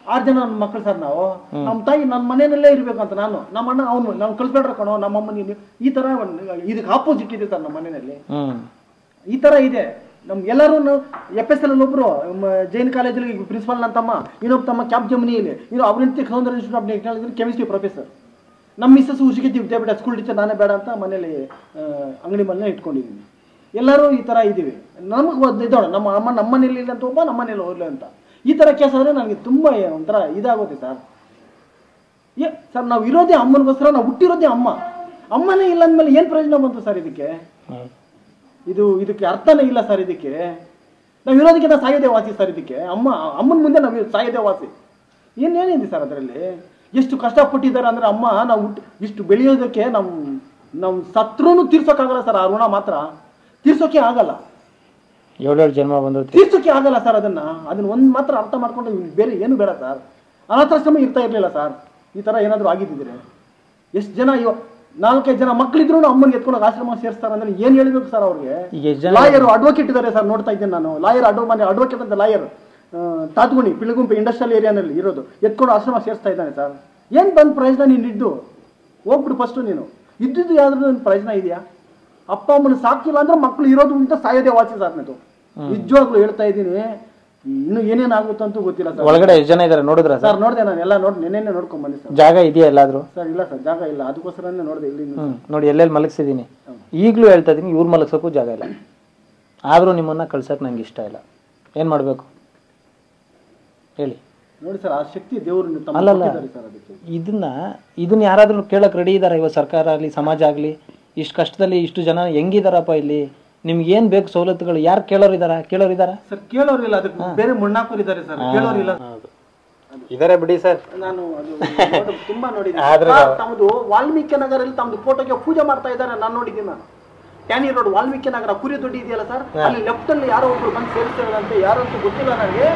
ಆರು ಜನ ನನ್ನ ಮಕ್ಕಳು ಸರ್ ನಾವು ನಮ್ಮ ತಾಯಿ ನನ್ನ ಮನೆಯಲ್ಲೇ ಇರ್ಬೇಕು ಅಂತ ನಾನು ನಮ್ಮ ಅಣ್ಣ ಅವನು ನಾವು ಕಳ್ಸ್ಬೇಡ್ರ ಕಣೋ ನಮ್ಮ ಅಮ್ಮನ ಈ ತರ ಒಂದ್- ಇದಕ್ಕೆ ಆಪೋಸಿಟ್ ಇದೆ ಸರ್ ನಮ್ಮ ಮನೆಯಲ್ಲಿ ಹ್ಮ್ ಈ ತರ ಇದೆ ನಮ್ ಎಲ್ಲರೂ ಎಫ್ ಎಸ್ ಎಲ್ ಒಬ್ರು ಮ, ಜೈನ್ ಕಾಲೇಜಲ್ಲಿ ಪ್ರಿನ್ಸಿಪಾಲ್ ನನ್ನ ತಮ್ಮ ಇನ್ನೊಬ್ಬ ತಮ್ಮ ಕ್ಯಾಪ್ ಜಮನಿಯಲ್ಲಿ ಇನ್ನು ಅವ್ರ ಹೆಂಡತಿ Soundarya institute of technology chemistry professor ನಮ್ಮ ಮಿಸ್ಸಸ್ ಉಸಿಗೆ ವಿದ್ಯಾಪೀಠ ಸ್ಕೂಲ್ ಟೀಚರ್ ನಾನೇ ಬೇಡ ಅಂತ ಮನೇಲಿ ಆ, ಅಂಗಡಿ ಮನೆ ಇಟ್ಕೊಂಡಿದ್ದೀನಿ ಎಲ್ಲರೂ ಈ ತರ ಇದೀವಿ ನಮಗೆ ಇದ್ದೋಣ ನಮ್ಮ ಅಮ್ಮ ನಮ್ಮ ಮನೇಲಿ ಇಲ್ಲ ಅಂತ ಒಬ್ಬ ನಮ್ಮ ಮನೇಲಿ ಹೋಗ್ಲಿ ಅಂತ ಈ ತರ ಕೇಸ್ ಆದ್ರೆ ನನಗೆ ತುಂಬಾ ಒಂಥರ ಇದಾಗುತ್ತೆ ಸರ್ ಏ ಸರ್ ನಾವು ಇರೋದೇ ಅಮ್ಮನಿಗೋಸ್ಕರ ನಾವು ಹುಟ್ಟಿರೋದೇ ಅಮ್ಮ ಅಮ್ಮನೇ ಇಲ್ಲ ಅಂದ್ಮೇಲೆ ಏನ್ ಪ್ರಯೋಜನ ಬಂತು ಸರ್ ಇದಕ್ಕೆ ಇದು ಇದಕ್ಕೆ ಅರ್ಥನೇ ಇಲ್ಲ ಸರ್ ಇದಕ್ಕೆ ನಾವು ಇರೋದಕ್ಕೆ ನಾವು ಸಾಯೋದೇ ವಾಸಿ ಸರ್ ಇದಕ್ಕೆ ಅಮ್ಮ ಅಮ್ಮನ ಮುಂದೆ ನಾವು ಸಾಯೋದೇ ವಾಸಿ ಏನೇನಿದೆ ಸರ್ ಅದರಲ್ಲಿ ಎಷ್ಟು ಕಷ್ಟಪಟ್ಟಿದ್ದಾರೆ ಅಂದ್ರೆ ಅಮ್ಮ ನಾವು ಹುಟ್ಟು ಇಷ್ಟು ಬೆಳೆಯೋದಕ್ಕೆ ನಮ್ಮ ನಾವು ಸತ್ರೂ ತೀರ್ಸೋಕ್ಕಾಗಲ್ಲ ಸರ್ ಆ ಋಣ ಮಾತ್ರ ತೀರ್ಸೋಕೆ ಆಗಲ್ಲ ಏಳೇಳು ಜನ್ಮ ಬಂದ್ರು ತೀರ್ಸೋಕೆ ಆಗಲ್ಲ ಸರ್ ಅದನ್ನ ಅದನ್ನ ಒಂದ್ ಮಾತ್ರ ಅರ್ಥ ಮಾಡ್ಕೊಂಡು ಬೇರೆ ಏನು ಬೇಡ ಸರ್ ಅನಾಥಾಶ್ರಮ ಇರ್ತಾ ಇರ್ಲಿಲ್ಲ ಸರ್ ಈ ತರ ಏನಾದ್ರು ಆಗಿದ್ದಿದ್ರೆ ಎಷ್ಟು ಜನ ಇವ ನಾಲ್ಕೈದು ಜನ ಮಕ್ಕಳಿದ್ರು ಅಮ್ಮನಿಗೆ ಎತ್ಕೊಂಡು ಆಶ್ರಮ ಸೇರಿಸ್ತಾರೆ ಅಂದ್ರೆ ಏನ್ ಹೇಳ್ಬೇಕು ಸರ್ ಅವ್ರಿಗೆ ಈಗ ಎಷ್ಟ್ ಜನ ಲಾಯರ್ ಅಡ್ವೊಕೇಟ್ ಇದ್ದಾರೆ ಸರ್ ನೋಡ್ತಾ ಇದ್ದೀನಿ ನಾನು ಲಾಯರ್ ಅಡ್ವ ಮನೆ ಅಡ್ವೊಕೇಟ್ ಅಂತ ಲಾಯರ್ ತಾತ್ಗುಣಿ ಪಿಳಗುಂಪೆ ಇಂಡಸ್ಟ್ರಿಯಲ್ ಏರಿಯಾನಲ್ಲಿ ಇರೋದು ಎತ್ಕೊಂಡು ಆಶ್ರಮ ಸೇರಿಸ್ತಾ ಇದ್ದಾನೆ ಸರ್ ಏನ್ ಬಂದ್ ಪ್ರಯೋಜನ ನೀನು ಇದ್ದು ಹೋಗ್ಬಿಡು ಫಸ್ಟ್ ನೀನು ಇದ್ದಿದ್ದು ಯಾವ್ದಾದ್ರು ಒಂದು ಪ್ರಯೋಜನ ಇದೆಯಾ ಅಪ್ಪ ಅಮ್ಮನ ಸಾಕಿಲ್ಲ ಅಂದ್ರೆ ಮಕ್ಕಳು ಇರೋದು ಅಂತ ಸಾಯೋದೇ ವಾಸಿ ಸರ್ ನಾನು ನಿಜವಾಗ್ಲೂ ಹೇಳ್ತಾ ಇದ್ದೀನಿ ಇನ್ನು ಏನೇನಾಗುತ್ತೋ ಅಂತೂ ಗೊತ್ತಿಲ್ಲ ಸರ್ ಒಳಗಡೆ ಎಷ್ಟು ಜನ ಇದಾರೆ ನೋಡಿದ್ರ ಸರ್ ಸರ್ ನೋಡಿದೆ ನಾನು ಎಲ್ಲ ನೋಡಿ ನೆನ್ನೆ ನೋಡ್ಕೊಂಡ್ ಬಂದೆ ಸರ್ ಜಾಗ ಇದೆಯಾ ಎಲ್ಲಾದ್ರೂ ಸರ್ ಇಲ್ಲ ಸರ್ ಜಾಗ ಇಲ್ಲ ಅದಕ್ಕೋಸ್ಕರನೇ ನೋಡಿದೆ ಇಲ್ಲಿ ಹ್ಮ್ ನೋಡಿ ಎಲ್ಲೆಲ್ಲಿ ಮಲಗಿಸಿದ್ದೀನಿ ಈಗಲೂ ಹೇಳ್ತಾ ಇದ್ದೀನಿ ಇವ್ರು ಮಲಗ್ಸೋಕ್ಕೂ ಜಾಗ ಇಲ್ಲ ಆದರೂ ನಿಮ್ಮನ್ನ ಕಳ್ಸಕ್ ನಂಗೆ ಇಷ್ಟ ಇಲ್ಲ ಏನ್ ಮಾಡ್ಬೇಕು ಹೇಳಿ ನೋಡಿ ಸರ್ ಆ ಶಕ್ತಿ ದೇವರು ತಮ್ಮ ಅಲ್ಲಲ್ಲ. ಕೊಟ್ಟಿದ್ದಾರೆ ಸರ್ ಅದಕ್ಕೆ ಇದನ್ನ ಇದನ್ನ ಯಾರಾದ್ರೂ ಕೇಳಕ್ ರೆಡಿ ಇದಾರ ಇವತ್ತು ಸರ್ಕಾರ ಆಗಲಿ ಸಮಾಜ ಆಗಲಿ ಇಷ್ಟು ಕಷ್ಟದಲ್ಲಿ ಇಷ್ಟು ಜನ ಹೆಂಗಿದಾರಪ್ಪ ಇಲ್ಲಿ ನಿಮ್ಗೆ ಏನ್ ಬೇಕು ಸವಲತ್ತುಗಳು ಯಾರು ಕೇಳೋರು ಇದಾರ ಕೇಳೋರು ಇದಾರ ಸರ್ ಕೇಳೋರಿಲ್ಲ ಅದಕ್ಕೆ ಬೇರೆ ಮುಣ್ಣಾಕೋರು ಇದ್ದಾರೆ ಸರ್ ಕೇಳೋರಿಲ್ಲ ಇದಾರೆ ಬಿಡಿ ಸರ್ ನಾನು ಅದು ನೋಡಿ- ತುಂಬಾ ನೋಡಿದ್ದೀನಿ ಆದ್ರೆ ಸರ್, ತಮ್ಮದು ವಾಲ್ಮೀಕಿ ನಗರಲ್ಲಿ ತಮ್ಮದು ಫೋಟೋಗೆ ಪೂಜೆ ಮಾಡ್ತಾ ಇದ್ದಾರೆ ನಾನು ನೋಡಿದ್ದೀನಿ ನಾನು ಟ್ಯಾನಿ ರೋಡ್ ವಾಲ್ಮೀಕಿ ನಗರ ಕುರಿ ದೊಡ್ಡಿ ಇದೆಯಲ್ಲ ಸರ್ ಅಲ್ಲಿ ಲೆಫ್ಟ್ ಅಲ್ಲಿ ಯಾರೋ ಒಬ್ರು ಬಂದು ಸೇರಿಸ್ತಾರಂತೆ ಯಾರು ಅಂತ ಗೊತ್ತಿಲ್ಲ ನನಗೆ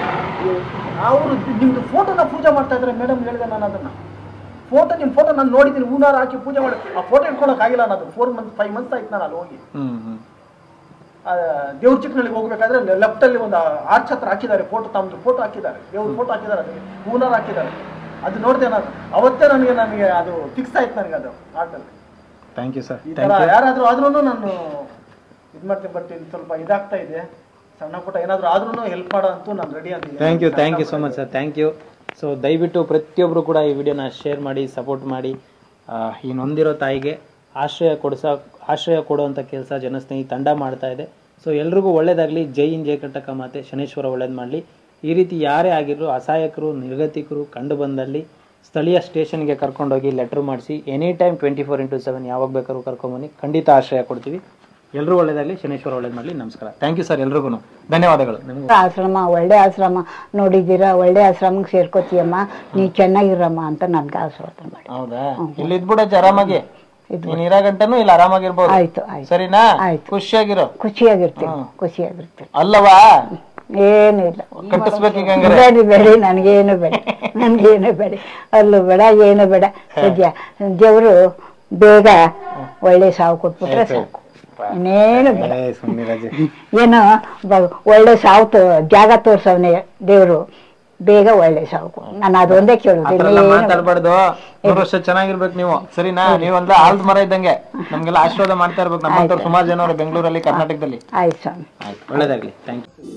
ಅವರು ನಿಮ್ದು ಫೋಟೋನ ಪೂಜೆ ಮಾಡ್ತಾ ಇದ್ದಾರೆ ಮೇಡಮ್ ಹೇಳಿದೆ ನಾನು ಅದನ್ನ ಫೋಟೋ ನಿಮ್ಮ ಫೋಟೋ ನಾನು ನೋಡಿದ್ದೀನಿ ಹೂನಾರ ಹಾಕಿ ಪೂಜೆ ಮಾಡಿ ಆ ಫೋಟೋ ಇಟ್ಕೊಳಕ್ ಆಗಿಲ್ಲ ನಾನು ಫೋರ್ ಮಂತ್ ಫೈವ್ ಮಂತ್ಸ್ ಆಯ್ತು ನಾನು ಅಲ್ಲಿ ಹೋಗಿ ಹ್ಮ್ ಹ್ಮ್ ಆ, ದೇವ್ರ ಚಿಕ್ಕನಳ್ಳಿಗೆ ಹೋಗ್ಬೇಕಾದ್ರೆ ಲೆಫ್ಟ್ ಅಲ್ಲಿ ಒಂದು ಆರ್ಚ್ ಹತ್ರ ಹಾಕಿದ್ದಾರೆ ಫೋಟೋ ತಮ್ಮದು ಫೋಟೋ ಹಾಕಿದ್ದಾರೆ ದೇವ್ರ ಫೋಟೋ ಹಾಕಿದ್ದಾರೆ ಅದಕ್ಕೆ ಹೂನಾರ ಹಾಕಿದ್ದಾರೆ ಅದು ನೋಡಿದೆ ನಾನು ಅವತ್ತೇ ನನಗೆ ನನಗೆ ಅದು ಫಿಕ್ಸ್ ಆಯ್ತು ನನಗೆ ಅದು ಆಟಲ್ಲಿ ಥ್ಯಾಂಕ್ ಯು ಸರ್ ಈ ತರ ಯಾರಾದ್ರೂ ಆದ್ರೂ ನಾನು ಇದ್ ಮಾಡ್ತೀನಿ ಬಟ್ ಇಲ್ಲಿ ಸ್ವಲ್ಪ ಇದಾಗ್ತಾ ಇದೆ ಸಣ್ಣ ಪುಟ್ಟ ಏನಾದ್ರೂ ಆದ್ರೂ ಹೆಲ್ಪ್ ಮಾಡೋ ಅಂತೂ ನಾನು ರೆಡಿ ಅಂತ thank you thank you so much sir thank you so ದಯವಿಟ್ಟು ಪ್ರತಿಯೊಬ್ಬರು ಕೂಡ ಈ ವಿಡಿಯೋನ ಶೇರ್ ಮಾಡಿ ಸಪೋರ್ಟ್ ಮಾಡಿ ಆ, ಈ ನೊಂದಿರೋ ತಾಯಿಗೆ ಆಶ್ರಯ ಕೊಡಿಸ ಆಶ್ರಯ ಕೊಡುವಂಥ ಕೆಲಸ ಜನಸ್ನೇಹಿ ತಂಡ ಮಾಡ್ತಾ ಇದೆ ಸೊ ಎಲ್ರಿಗೂ ಒಳ್ಳೇದಾಗಲಿ ಜೈ ಇನ್ ಜೈ ಕಟ್ಟಕ ಮಾತೆ ಶನೇಶ್ವರ ಒಳ್ಳೇದು ಮಾಡಲಿ ಈ ರೀತಿ ಯಾರೇ ಆಗಿದ್ರು ಅಸಹಾಯಕರು ನಿರ್ಗತಿಕರು ಕಂಡು ಬಂದಲ್ಲಿ ಸ್ಥಳೀಯ ಸ್ಟೇಷನ್ಗೆ ಕರ್ಕೊಂಡೋಗಿ ಲೆಟ್ರ್ ಮಾಡಿಸಿ any time twenty four into seven ಯಾವಾಗ ಬೇಕಾದ್ರೂ ಕರ್ಕೊಂಬನ್ನಿ ಖಂಡಿತ ಆಶ್ರಯ ಕೊಡ್ತೀವಿ ಎಲ್ಲರೂ ಒಳ್ಳೇದಾಗಲಿ ಶನೇಶ್ವರ ಒಳ್ಳೇದು ಮಾಡಲಿ ನಮಸ್ಕಾರ ಥ್ಯಾಂಕ್ ಯು ಸರ್ ಎಲ್ರಿಗೂ ಧನ್ಯವಾದಗಳು ನಿಮಗೂ ಆಶ್ರಮ ಒಳ್ಳೆ ಆಶ್ರಮ ನೋಡಿದ್ದೀರಾ ಒಳ್ಳೆ ಆಶ್ರಮಕ್ಕೆ ಸೇರ್ಕೋತೀಯಮ್ಮ ನೀ ಚೆನ್ನಾಗಿರಮ್ಮ ಅಂತ ನನ್ಗೆ ಆಶೀರ್ವಾದ ಮಾಡಿ ಹೌದಾ ಇಲ್ಲಿ ಇದ್ಬಿಡಚ್ಚ ಆರಾಮಾಗಿ ಇದ್ಬಿಡು. ನೀನ್ ಇರೋ ಗಂಟನು ಇಲ್ಲಿ ಆರಾಮಾಗಿರ್ಬೋದು ಆಯ್ತು ಆಯ್ತು ಸರಿನಾ ಆಯ್ತು. ಖುಷಿಯಾಗಿರೋ ಖುಷಿಯಾಗಿರ್ತೀನಿ ಖುಷಿಯಾಗಿರ್ತೀನಿ ಅಲ್ಲವಾ ಏನು ಇಲ್ಲ ಕಟ್ಟಿಸ್ಬೇಕೀಗ ಹಂಗಾರೆ ಬೇಡಿ ಬೇಡಿ ನನಗೇನು ಬೇಡ ನನಗೇನು ಬೇಡ ಅಲ್ಲೂ ಬೇಡ ಏನು ಬೇಡ ಸದ್ಯ ದೇವರು ಬೇಗ ಒಳ್ಳೆ ಸಾವು ಕೊಟ್ಬಿಟ್ರೆ ಸಾಕು ಇನ್ನೇನು ಬೇಡ ಏ ಸುಮ್ಮನಿರಾಜೆ ಏನೋ ಬ- ಒಳ್ಳೆ ಸಾವು ತೋ ಜಾಗ ತೋರ್ಸವ್ನೆ ದೇವರು ಬೇಗ ಒಳ್ಳೆ ಸಾವು ಕೊಡು. ನಾನು ಅದೊಂದೇ ಕೇಳೋದು ಆತರ ಇನ್ನೇನು ಬೇಡ. ಮಾತಾಡ್ಬಾರ್ದು ನೂರು ವರ್ಷ ಚೆನ್ನಾಗಿರ್ಬೇಕು ನೀವು ಸರಿನಾ ನೀವೆಲ್ಲ ಆಲ್ದ ಮರ ಇದ್ದಂಗೆ ನಮ್ಗೆಲ್ಲ ಆಶೀರ್ವಾದ ಮಾಡ್ತಾ ಇರ್ಬೇಕು ನಮ್ಮಂತವ್ರು ಸುಮಾರು ಜನ ಅವ್ರೆ ಬೆಂಗಳೂರಲ್ಲಿ ಕರ್ನಾಟಕದಲ್ಲಿ ಆಯ್ತು ಸ್ವಾಮಿ ಆಯ್ತು ಒಳ್ಳೇದಾಗ್ಲಿ ಥ್ಯಾಂಕ್ ಯು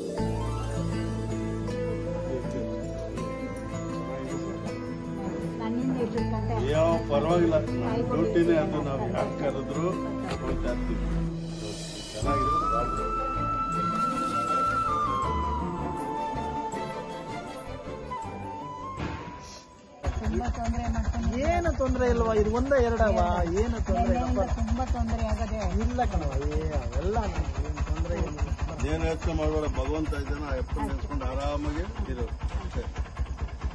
ಯಾವ ಪರವಾಗಿಲ್ಲ ನಮ್ಮ ಡ್ಯೂಟಿನೇ ಅದು ನಾವು ಯಾರು ಕರೆದ್ರು ಹೋಗ್ತಾ ಇರ್ತೀವಿ ಚೆನ್ನಾಗಿದೆ ಸಾಕು. ಏನು ತೊಂದ್ರೆ ಇಲ್ವಾ ಇದು ಒಂದೇ ಎರಡವ ಏನು ತೊಂದ್ರೆ ಇಲ್ಲ ಕಣವ ಏ ಅವೆಲ್ಲ ನಮ್ಗೆ ಏನ್ ತೊಂದ್ರೆ ಇಲ್ಲ ಏನು ಯೋಚನೆ ಮಾಡಬೇಡ ಭಗವಂತ ಇದ್ದಾನೆ ಆ ಎಪ್ಪನ್ ನೆನ್ಸ್ಕೊಂಡು ಆರಾಮಾಗಿ ಇರು ಅಷ್ಟೇ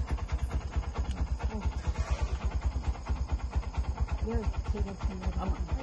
ಅಮ್ಮ